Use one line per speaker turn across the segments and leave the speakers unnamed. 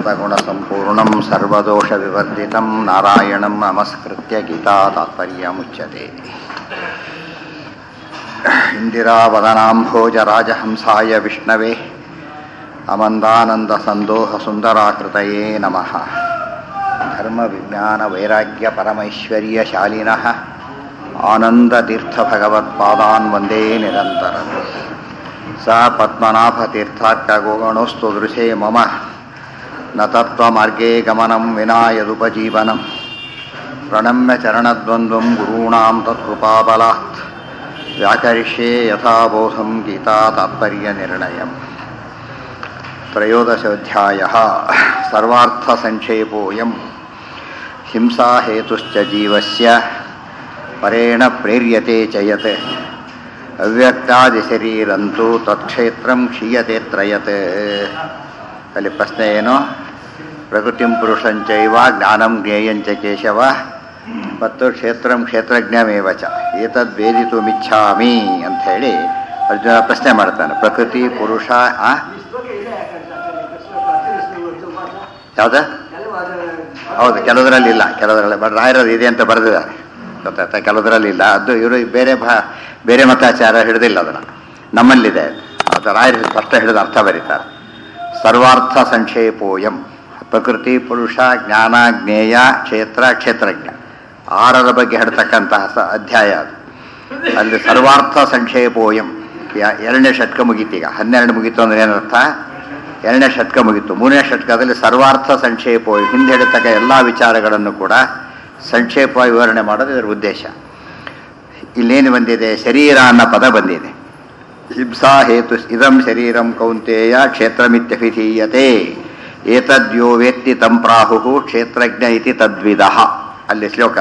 समस्तगुणसम्पूर्णं सर्वदोषविवर्जितं नारायणं नमस्कृत्य गीता तात्पर्यमुच्यते इन्दिरावदनाम्भोजराजहंसाय विष्णवे अमन्दानन्दसन्दोहसुन्दराकृतये नमः धर्मविज्ञानवैराग्यपरमैश्वर्यशालिनः आनन्दतीर्थभगवत्पादान् वन्दे निरन्तरम् स पद्मनाभतीर्थार्कगोगणोऽस्तु दृशे मम न तत्त्वमार्गे गमनं विना यदुपजीवनं प्रणम्य चरणद्वन्द्वं गुरूणां तत्कृपाबलात् व्याकरिष्ये यथाबोधं गीता तात्पर्यनिर्णयम् त्रयोदशोऽध्यायः सर्वार्थसङ्क्षेपोऽयं हिंसाहेतुश्च जीवस्य परेण प्रेर्यते च यत् ಅವ್ಯಕ್ತಾದಿಶರೀರಂತೂ ತತ್ಕ್ಷೇತ್ರಂ ಕ್ಷೀಯತೆ ತ್ರಯತ್ ಅಲ್ಲಿ ಪ್ರಶ್ನೆ ಏನು ಪ್ರಕೃತಿಂ ಪುರುಷಂಚೈವ ಜ್ಞಾನಂ ಜ್ಞೇಯಂಚ ಕೇಶವ ಮತ್ತು ಕ್ಷೇತ್ರಂ ಕ್ಷೇತ್ರಜ್ಞಮೇವ ಚ ಏತದ್ ವೇದಿತುಮಿಚ್ಛಾಮಿ ಅಂತ ಹೇಳಿ ಅರ್ಜುನ ಪ್ರಶ್ನೆ ಮಾಡ್ತಾನೆ ಪ್ರಕೃತಿ ಪುರುಷ ಆ ಯಾವ್ದು ಹೌದು ಕೆಲವರಲ್ಲಿ ಇಲ್ಲ ಕೆಲವರಲ್ಲಿ ಬಟ್ ರಾಯರಲ್ಲಿ ಇದೆ ಅಂತ ಬರೆದಿದ್ದಾರೆ ಗೊತ್ತಾಯ್ತಾ ಕೆಲವರಲ್ಲಿ ಇಲ್ಲ ಅದು ಇವರು ಬೇರೆ ಭಾ ಬೇರೆ ಮತಾಚಾರ ಹಿಡಿದಿಲ್ಲ ಅದನ್ನು ನಮ್ಮಲ್ಲಿದೆ ಅದು ರಾಯರು ಸ್ಪಷ್ಟ ಹಿಡಿದು ಅರ್ಥ ಬರೀತಾರೆ ಸರ್ವಾರ್ಥ ಸಂಕ್ಷೇಪೋಯಂ ಪ್ರಕೃತಿ ಪುರುಷ ಜ್ಞಾನ ಜ್ಞೇಯ ಕ್ಷೇತ್ರ ಕ್ಷೇತ್ರಜ್ಞ ಆರರ ಬಗ್ಗೆ ಹೇಳ್ತಕ್ಕಂತಹ ಸ ಅಧ್ಯಾಯ ಅದು ಅಲ್ಲಿ ಸರ್ವಾರ್ಥ ಸಂಕ್ಷೇಪೋಯಂ ಎರಡನೇ ಷಟ್ಕ ಮುಗೀತೀಗ ಹನ್ನೆರಡು ಮುಗೀತು ಅಂದ್ರೆ ಏನರ್ಥ ಎರಡನೇ ಷಟ್ಕ ಮುಗೀತು ಮೂರನೇ ಷಟ್ಕದಲ್ಲಿ ಸರ್ವಾರ್ಥ ಸಂಕ್ಷೇಪೋಯಂ ಹಿಂದೆ ಹೇಳ್ತಕ್ಕ ಎಲ್ಲ ವಿಚಾರಗಳನ್ನು ಕೂಡ ಸಂಕ್ಷೇಪ ವಿವರಣೆ ಮಾಡೋದು ಇದರ ಉದ್ದೇಶ ಇಲ್ಲೇನು ಬಂದಿದೆ ಶರೀರ ಅನ್ನೋ ಪದ ಬಂದಿದೆ ಹಿಂಸಾ ಹೇತು ಇದಂ ಶರೀರಂ ಕೌಂತೆಯ ಕ್ಷೇತ್ರಮಿತ್ಯಭಿಧೀಯತೆ ಏತದ್ಯೋ ವೇತ್ತಿ ತಂ ಪ್ರಾಹು ಕ್ಷೇತ್ರಜ್ಞ ಇತಿ ತದ್ವಿಧ ಅಲ್ಲಿ ಶ್ಲೋಕ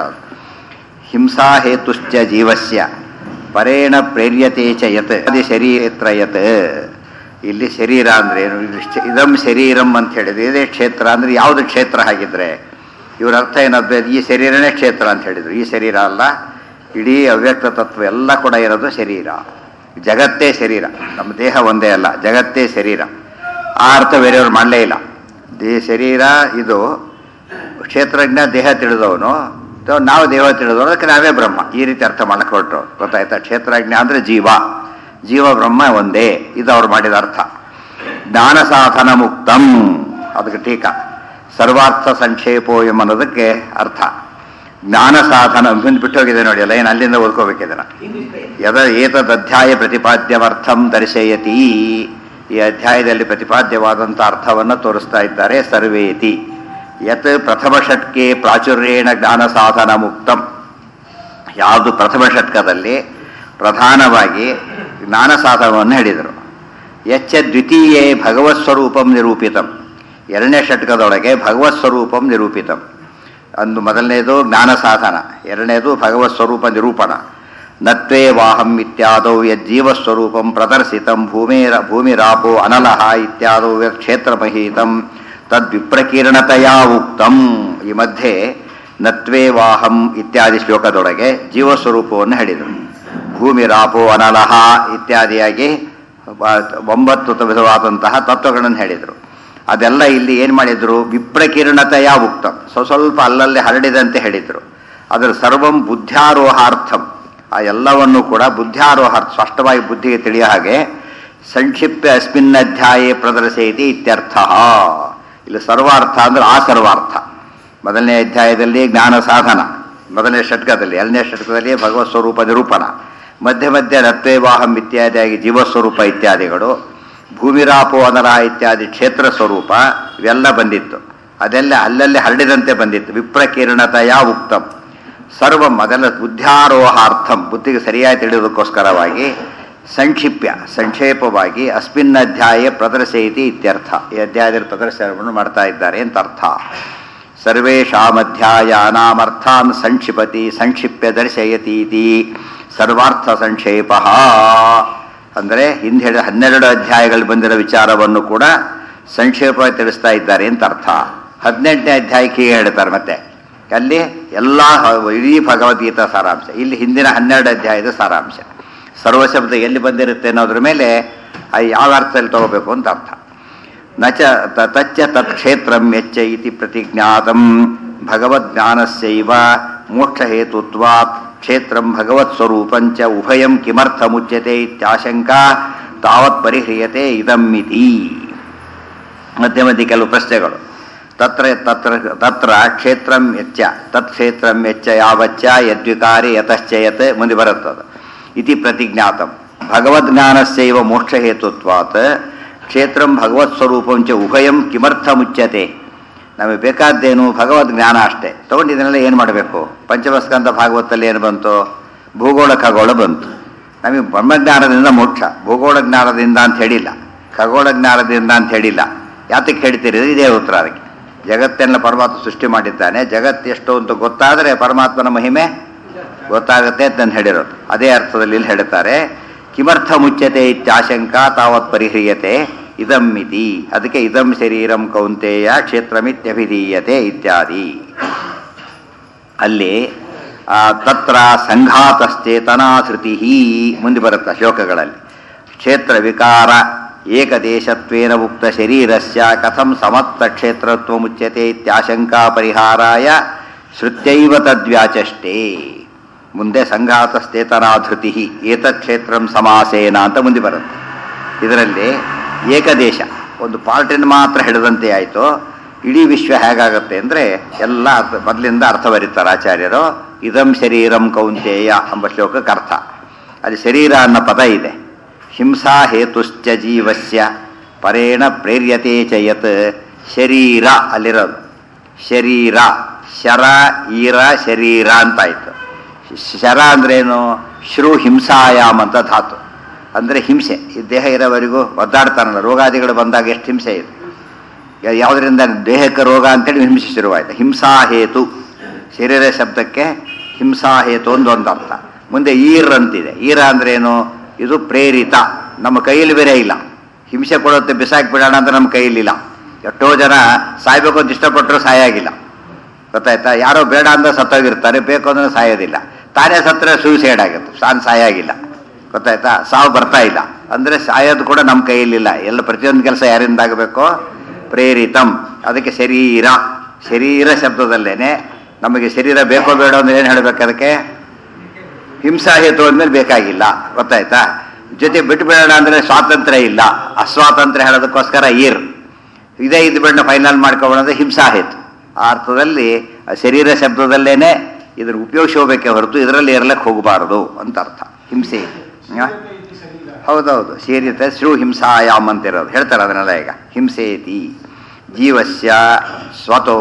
ಹಿಂಸಾ ಹೇತುಶ್ಚ ಜೀವಸ್ಯ ಪರೇಣ ಪ್ರೇರ್ಯತೆ ಚ ಯತ್ ಅದು ಶರೀರ ಯತ್ ಇಲ್ಲಿ ಶರೀರ ಅಂದ್ರೆ ಏನು ಇದಂ ಶರೀರಂ ಅಂತ ಹೇಳಿದ್ರೆ ಇದೇ ಕ್ಷೇತ್ರ ಅಂದ್ರೆ ಯಾವುದು ಕ್ಷೇತ್ರ ಹಾಗಿದ್ರೆ ಇವರ ಅರ್ಥ ಏನಾದ್ರು ಈ ಶರೀರನೇ ಕ್ಷೇತ್ರ ಅಂತ ಹೇಳಿದ್ರು ಈ ಶರೀರ ಅಲ್ಲ ಇಡೀ ಅವ್ಯಕ್ತ ತತ್ವ ಎಲ್ಲ ಕೂಡ ಇರೋದು ಶರೀರ ಜಗತ್ತೇ ಶರೀರ ನಮ್ಮ ದೇಹ ಒಂದೇ ಅಲ್ಲ ಜಗತ್ತೇ ಶರೀರ ಆ ಅರ್ಥ ಬೇರೆಯವ್ರು ಮಾಡಲೇ ಇಲ್ಲ ದೇ ಶರೀರ ಇದು ಕ್ಷೇತ್ರಜ್ಞ ದೇಹ ತಿಳಿದವನು ನಾವು ದೇಹ ತಿಳಿದವನು ಅದಕ್ಕೆ ನಾವೇ ಬ್ರಹ್ಮ ಈ ರೀತಿ ಅರ್ಥ ಮಾಡಕ್ಕೆ ಹೊರಟರು ಗೊತ್ತಾಯ್ತಾ ಕ್ಷೇತ್ರಜ್ಞ ಅಂದರೆ ಜೀವ ಜೀವ ಬ್ರಹ್ಮ ಒಂದೇ ಇದು ಅವ್ರು ಮಾಡಿದ ಅರ್ಥ ಜ್ಞಾನ ಸಾಧನ ಮುಕ್ತಂ ಅದಕ್ಕೆ ಟೀಕಾ ಸರ್ವಾರ್ಥ ಸಂಕ್ಷೇಪೋ ಅನ್ನೋದಕ್ಕೆ ಅರ್ಥ ಜ್ಞಾನ ಸಾಧನ ಮುಂದೆ ಬಿಟ್ಟೋಗಿದೆ ನೋಡಿ ಅಲ್ಲ ಏನು ಅಲ್ಲಿಂದ ಓದ್ಕೋಬೇಕಿದನ ಯದ ಏತದ್ ಅಧ್ಯಾಯ ಪ್ರತಿಪಾದ್ಯವರ್ಥಂ ದರ್ಶಯತಿ ಈ ಅಧ್ಯಾಯದಲ್ಲಿ ಪ್ರತಿಪಾದ್ಯವಾದಂಥ ಅರ್ಥವನ್ನು ತೋರಿಸ್ತಾ ಇದ್ದಾರೆ ಸರ್ವೇತಿ ಯತ್ ಪ್ರಥಮ ಷಟ್ಕೆ ಪ್ರಾಚುರ್ಯೇಣ ಜ್ಞಾನ ಸಾಧನ ಮುಕ್ತಂ ಯಾವುದು ಪ್ರಥಮ ಷಟ್ಕದಲ್ಲಿ ಪ್ರಧಾನವಾಗಿ ಜ್ಞಾನ ಸಾಧನವನ್ನು ಹೇಳಿದರು ಎಚ್ಚ ದ್ವಿತೀಯೇ ಭಗವತ್ ಸ್ವರೂಪಂ ನಿರೂಪಿತಂ ಎರಡನೇ ಷಟ್ಕದೊಳಗೆ ಭಗವತ್ ಸ್ವರೂಪಂ ನಿರೂಪಿತಂ ಅಂದು ಮೊದಲನೇದು ಜ್ಞಾನ ಸಾಧನ ಎರಡನೇದು ಭಗವತ್ ಸ್ವರೂಪ ನಿರೂಪಣ ನತ್ವೇ ವಾಹಂ ಇತ್ಯಾದೌ ಯಜ್ಜೀವಸ್ವರೂಪಂ ಪ್ರದರ್ಶಿತಂ ಭೂಮಿರ ಭೂಮಿರಾಪೋ ಅನಲಹ ಇತ್ಯಾದೌ ಕ್ಷೇತ್ರಮಹೀತಂ ತದ್ವಿಪ್ರಕೀರ್ಣತೆಯ ಉಕ್ತಂ ಈ ಮಧ್ಯೆ ನತ್ವೇ ವಾಹಂ ಇತ್ಯಾದಿ ಶ್ಲೋಕದೊಳಗೆ ಜೀವಸ್ವರೂಪವನ್ನು ಹೇಳಿದರು ಭೂಮಿರಾಪೋ ಅನಲಹ ಇತ್ಯಾದಿಯಾಗಿ ಒಂಬತ್ತು ವಿಧವಾದಂತಹ ತತ್ವಗಳನ್ನು ಹೇಳಿದರು ಅದೆಲ್ಲ ಇಲ್ಲಿ ಏನು ಮಾಡಿದ್ರು ವಿಪ್ರಕಿರಣತೆಯ ಉಕ್ತಂ ಸ್ವ ಸ್ವಲ್ಪ ಅಲ್ಲಲ್ಲಿ ಹರಡಿದಂತೆ ಹೇಳಿದರು ಅದರ ಸರ್ವಂ ಬುದ್ಧ್ಯಾರೋಹಾರ್ಥಂ ಆ ಎಲ್ಲವನ್ನು ಕೂಡ ಬುದ್ಧ್ಯಾರೋಹಾರ್ಥ ಸ್ಪಷ್ಟವಾಗಿ ಬುದ್ಧಿಗೆ ತಿಳಿಯೋ ಹಾಗೆ ಸಂಕ್ಷಿಪ್ತ ಅಸ್ಮಿನ್ ಅಧ್ಯಾಯೇ ಪ್ರದರ್ಶಯತಿ ಇತ್ಯರ್ಥ ಇಲ್ಲಿ ಸರ್ವಾರ್ಥ ಅಂದ್ರೆ ಆ ಸರ್ವಾರ್ಥ ಮೊದಲನೇ ಅಧ್ಯಾಯದಲ್ಲಿ ಜ್ಞಾನ ಸಾಧನ ಮೊದಲನೇ ಷಟ್ಕದಲ್ಲಿ ಎರಡನೇ ಷಟ್ಕದಲ್ಲಿ ಭಗವತ್ ಸ್ವರೂಪ ನಿರೂಪಣ ಮಧ್ಯ ಮಧ್ಯ ರತ್ವೇವಾಹಂ ಇತ್ಯಾದಿಯಾಗಿ ಜೀವಸ್ವರೂಪ ಇತ್ಯಾದಿಗಳು ಭೂಮಿರಾಪೋ ಅನರ ಇತ್ಯಾದಿ ಕ್ಷೇತ್ರ ಸ್ವರೂಪ ಇವೆಲ್ಲ ಬಂದಿತ್ತು ಅದೆಲ್ಲ ಅಲ್ಲಲ್ಲಿ ಹರಡಿದಂತೆ ಬಂದಿತ್ತು ವಿಪ್ರಕೀರ್ಣತೆಯ ಉಕ್ತಂ ಸರ್ವಂ ಅದೆಲ್ಲ ಬುದ್ಧ್ಯಾರೋಹಾರ್ಥಂ ಬುದ್ಧಿಗೆ ಸರಿಯಾಗಿ ತಿಳಿಯೋದಕ್ಕೋಸ್ಕರವಾಗಿ ಸಂಕ್ಷಿಪ್ಯ ಸಂಕ್ಷೇಪವಾಗಿ ಅಸ್ಮಿನ್ ಅಧ್ಯಾಯ ಪ್ರದರ್ಶಯತಿ ಇತ್ಯರ್ಥ ಈ ಅಧ್ಯಾಯದಲ್ಲಿ ಪ್ರದರ್ಶನವನ್ನು ಮಾಡ್ತಾ ಇದ್ದಾರೆ ಅಂತ ಅರ್ಥ ಸರ್ವೇಷಾಮಧ್ಯಾಯಾನಾಮರ್ಥಾನ್ ಸಂಕ್ಷಿಪತಿ ಸಂಕ್ಷಿಪ್ಯ ದರ್ಶಯತೀತಿ ಸರ್ವಾರ್ಥ ಸಂಕ್ಷೇಪ ಅಂದರೆ ಹಿಂದೆ ಹೇಳಿದ ಹನ್ನೆರಡು ಅಧ್ಯಾಯಗಳು ಬಂದಿರೋ ವಿಚಾರವನ್ನು ಕೂಡ ಸಂಕ್ಷೇಪವಾಗಿ ತಿಳಿಸ್ತಾ ಇದ್ದಾರೆ ಅಂತ ಅರ್ಥ ಹದಿನೆಂಟನೇ ಅಧ್ಯಾಯಕ್ಕೆ ಹೀಗೆ ಹೇಳ್ತಾರೆ ಮತ್ತೆ ಅಲ್ಲಿ ಎಲ್ಲ ಇಡೀ ಭಗವದ್ಗೀತಾ ಸಾರಾಂಶ ಇಲ್ಲಿ ಹಿಂದಿನ ಹನ್ನೆರಡು ಅಧ್ಯಾಯದ ಸಾರಾಂಶ ಸರ್ವಶಬ್ದ ಎಲ್ಲಿ ಬಂದಿರುತ್ತೆ ಅನ್ನೋದ್ರ ಮೇಲೆ ಯಾವ ಅರ್ಥದಲ್ಲಿ ತಗೋಬೇಕು ಅಂತ ಅರ್ಥ ನ ಚ ತ- ತಚ್ಚ ತತ್ಕ್ಷೇತ್ರಂ ಯಚ್ಚ ಇತಿ ಪ್ರತಿಜ್ಞಾತಂ ಭಗವದ್ಜ್ಞಾನಸ್ಯೈವ ಮೋಕ್ಷಹೇತುತ್ವಾತ್ ಕ್ಷೇತ್ರಂ ಭಗವತ್ ಸ್ವರೂಪಂಚ ಉಭಯಂ ಕಿಮರ್ಥಮುಚ್ಯತೆ ಇತ್ಯಾಶಂಕಾ ತಾವತ್ ಪರಿಹ್ರಿಯತೆ ಇದಂ ಇತಿ ಮಧ್ಯೆ ಮಧ್ಯೆ ಕೆಲವು ಪ್ರಶ್ನೆಗಳು ತತ್ರ ತತ್ರ ತತ್ರ ಕ್ಷೇತ್ರಂ ಯಚ್ಚ ತತ್ ಕ್ಷೇತ್ರಂ ಯಚ್ಚ ಯಾವಚ್ಚ ಯದ್ವಿಕಾರಿ ಯತಶ್ಚ ಯತ್ ಮುಂದೆ ಬರುತ್ತದೆ ಇತಿ ಪ್ರತಿಜ್ಞಾತಂ ಭಗವದ್ಜ್ಞಾನಸ್ಯೈವ ಮೋಕ್ಷಹೇತುತ್ವಾತ್ ಕ್ಷೇತ್ರಂ ಭಗವತ್ ಸ್ವರೂಪಂಚ ಉಭಯಂ ಕಿಮರ್ಥಮುಚ್ಯತೆ ನಮಗೆ ಬೇಕಾದ್ದೇನು ಭಗವದ್ ಜ್ಞಾನ ಅಷ್ಟೇ ತಗೊಂಡು ಇದನ್ನೆಲ್ಲ ಏನು ಮಾಡಬೇಕು ಪಂಚಮಸ್ಕಂದ ಭಾಗವತಲ್ಲಿ ಏನು ಬಂತು ಭೂಗೋಳ ಖಗೋಳ ಬಂತು ನಮಗೆ ಬ್ರಹ್ಮಜ್ಞಾನದಿಂದ ಮೋಕ್ಷ ಭೂಗೋಳ ಜ್ಞಾನದಿಂದ ಅಂತ ಹೇಳಿಲ್ಲ ಖಗೋಳ ಜ್ಞಾನದಿಂದ ಅಂತ ಹೇಳಿಲ್ಲ ಯಾತಕ್ಕೆ ಹೇಳ್ತೀರಿ ಇದೇ ಉತ್ತರ ಅದಕ್ಕೆ ಜಗತ್ತೆಲ್ಲ ಪರಮಾತ್ಮ ಸೃಷ್ಟಿ ಮಾಡಿದ್ದಾನೆ ಜಗತ್ತು ಎಷ್ಟು ಅಂತ ಗೊತ್ತಾದರೆ ಪರಮಾತ್ಮನ ಮಹಿಮೆ ಗೊತ್ತಾಗುತ್ತೆ ಅಂತ ನಾನು ಹೇಳಿರೋದು ಅದೇ ಅರ್ಥದಲ್ಲಿ ಇಲ್ಲಿ ಹೇಳ್ತಾರೆ ಕಿಮರ್ಥ ಮುಚ್ಯತೆ ಇತ್ಯಾಶಂಕ ತಾವತ್ ಪರಿಹ್ರಿಯತೆ ಇದಂ ಇತಿ ಅದಕ್ಕೆ ಇದಂ ಶರೀರಂ ಕೌಂತೆಯ ಕ್ಷೇತ್ರಮಿತ್ಯಭಿಧೀಯತೆ ಇತ್ಯಾದಿ ಅಲ್ಲಿ ಆ, ತತ್ರ ಸಂಘಾತಶ್ಚೇತನಾಧೃತಿ ಮುಂದೆ ಬರುತ್ತೆ ಶ್ಲೋಕಗಳಲ್ಲಿ ಕ್ಷೇತ್ರ ವಿಕಾರ ಏಕದೇಶತ್ವೇನ ಮುಕ್ತ ಶರೀರಸ್ಯ ಕಥಂ ಸಮರ್ಥ ಕ್ಷೇತ್ರತ್ವ ಮುಚ್ಯತೆ ಇತ್ಯಾಶಂಕಾ ಪರಿಹಾರಾಯ ಶ್ರುತ್ಯೈವ ತದ್ವ್ಯಾಚಷ್ಟೇ ಮುಂದೆ ಸಂಘಾತಶ್ಚೇತನಾಧೃತಿ ಏತಕ್ಷೇತ್ರಂ ಸಮಾಸೇನ ಅಂತ ಮುಂದೆ ಬರುತ್ತೆ ಇದರಲ್ಲಿ ಏಕದೇಶ ಒಂದು ಪಾರ್ಟಿನ ಮಾತ್ರ ಹಿಡಿದಂತೆ ಆಯಿತು ಇಡೀ ವಿಶ್ವ ಹೇಗಾಗುತ್ತೆ ಅಂದರೆ ಎಲ್ಲ ಅರ್ಥ ಮೊದಲಿಂದ ಅರ್ಥ ಬರೀತಾರೆ ಆಚಾರ್ಯರು ಇದಂ ಶರೀರಂ ಕೌಂತೇಯ ಎಂಬ ಶ್ಲೋಕಕ್ಕೆ ಅರ್ಥ ಅಲ್ಲಿ ಶರೀರ ಅನ್ನೋ ಪದ ಇದೆ ಹಿಂಸಾ ಹೇತುಶ್ಚ ಜೀವಸ್ಯ ಪರೇಣ ಪ್ರೇರ್ಯತೆ ಚ ಯತ್ ಶರೀರ ಅಲ್ಲಿರೋದು ಶರೀರ ಶರ ಈರ ಶರೀರ ಅಂತಾಯಿತು ಶರ ಅಂದ್ರೇನು ಶ್ರೂ ಹಿಂಸಾಯಾಮ್ ಅಂತ ಧಾತು ಅಂದರೆ ಹಿಂಸೆ ಈ ದೇಹ ಇರೋವರೆಗೂ ಒದ್ದಾಡ್ತಾನಲ್ಲ ರೋಗಾದಿಗಳು ಬಂದಾಗ ಎಷ್ಟು ಹಿಂಸೆ ಇದೆ ಯಾ- ಯಾವುದರಿಂದ ದೇಹಕ್ಕೆ ರೋಗ ಅಂತೇಳಿ ಹಿಂಸೆ ಶುರುವಾಯಿತು ಹಿಂಸಾ ಹೇತು ಶರೀರ ಶಬ್ದಕ್ಕೆ ಹಿಂಸಾ ಹೇತು ಒಂದು ಒಂದು ಅರ್ಥ ಮುಂದೆ ಈರ್ ಅಂತಿದೆ ಈರ ಅಂದ್ರೇನು ಇದು ಪ್ರೇರಿತ ನಮ್ಮ ಕೈಯಲ್ಲಿ ಬೇರೆ ಇಲ್ಲ ಹಿಂಸೆ ಕೊಡುತ್ತೆ ಬಿಸಾಕಿ ಬಿಡೋಣ ಅಂತ ನಮ್ಮ ಕೈಯಲ್ಲಿಲ್ಲ ಎಷ್ಟೋ ಜನ ಸಾಯ್ಬೇಕು ಅಂತ ಇಷ್ಟಪಟ್ಟರು ಸಾಯಾಗಿಲ್ಲ ಗೊತ್ತಾಯ್ತಾ ಯಾರೋ ಬೇಡ ಅಂದ್ರೆ ಸತ್ತೋಗಿರ್ತಾರೆ ಬೇಕು ಅಂದ್ರೆ ಸಾಯೋದಿಲ್ಲ ತಾನೇ ಸತ್ತರೆ ಸೂಸೈಡ್ ಆಗುತ್ತೆ ತಾನು ಸಾಯಾಗಿಲ್ಲ ಗೊತ್ತಾಯ್ತಾ ಸಾವು ಬರ್ತಾ ಇಲ್ಲ ಅಂದರೆ ಸಾಯೋದು ಕೂಡ ನಮ್ಮ ಕೈಯಲ್ಲಿಲ್ಲ ಎಲ್ಲ ಪ್ರತಿಯೊಂದು ಕೆಲಸ ಯಾರಿಂದ ಆಗಬೇಕು ಪ್ರೇರಿತಂ ಅದಕ್ಕೆ ಶರೀರ ಶರೀರ ಶಬ್ದದಲ್ಲೇನೆ ನಮಗೆ ಶರೀರ ಬೇಕೋ ಬೇಡೋ ಅಂದ್ರೆ ಏನು ಹೇಳಬೇಕು ಅದಕ್ಕೆ ಹಿಂಸಾ ಹೇತು ಅಂದ್ಮೇಲೆ ಬೇಕಾಗಿಲ್ಲ ಗೊತ್ತಾಯ್ತಾ ಜೊತೆ ಬಿಟ್ಟು ಬಿಡೋಣ ಅಂದ್ರೆ ಸ್ವಾತಂತ್ರ್ಯ ಇಲ್ಲ ಅಸ್ವಾತಂತ್ರ್ಯ ಹೇಳೋದಕ್ಕೋಸ್ಕರ ಈರ್ ಇದೇ ಇದು ಬಿಡೋಣ ಫೈನಲ್ ಮಾಡ್ಕೊಳ್ಳೋದು ಹಿಂಸಾ ಹೇತು ಆ ಅರ್ಥದಲ್ಲಿ ಆ ಶರೀರ ಶಬ್ದದಲ್ಲೇನೆ ಇದನ್ನು ಉಪಯೋಗಿಸೋಬೇಕೇ ಹೊರತು ಇದರಲ್ಲಿ ಇರಲಿಕ್ಕೆ ಹೋಗಬಾರದು ಅಂತ ಅರ್ಥ ಹಿಂಸೆ ಆ? ಹೌದೌದು ಸೇರಿತ ಶ್ರೂ ಹಿಂಸಾಯಾಮ್ ಅಂತಿರೋದು ಹೇಳ್ತಾರೆ ಅದನ್ನೆಲ್ಲ ಈಗ ಹಿಂಸೇತಿ ಜೀವಸ್ಯ ಸ್ವತೋ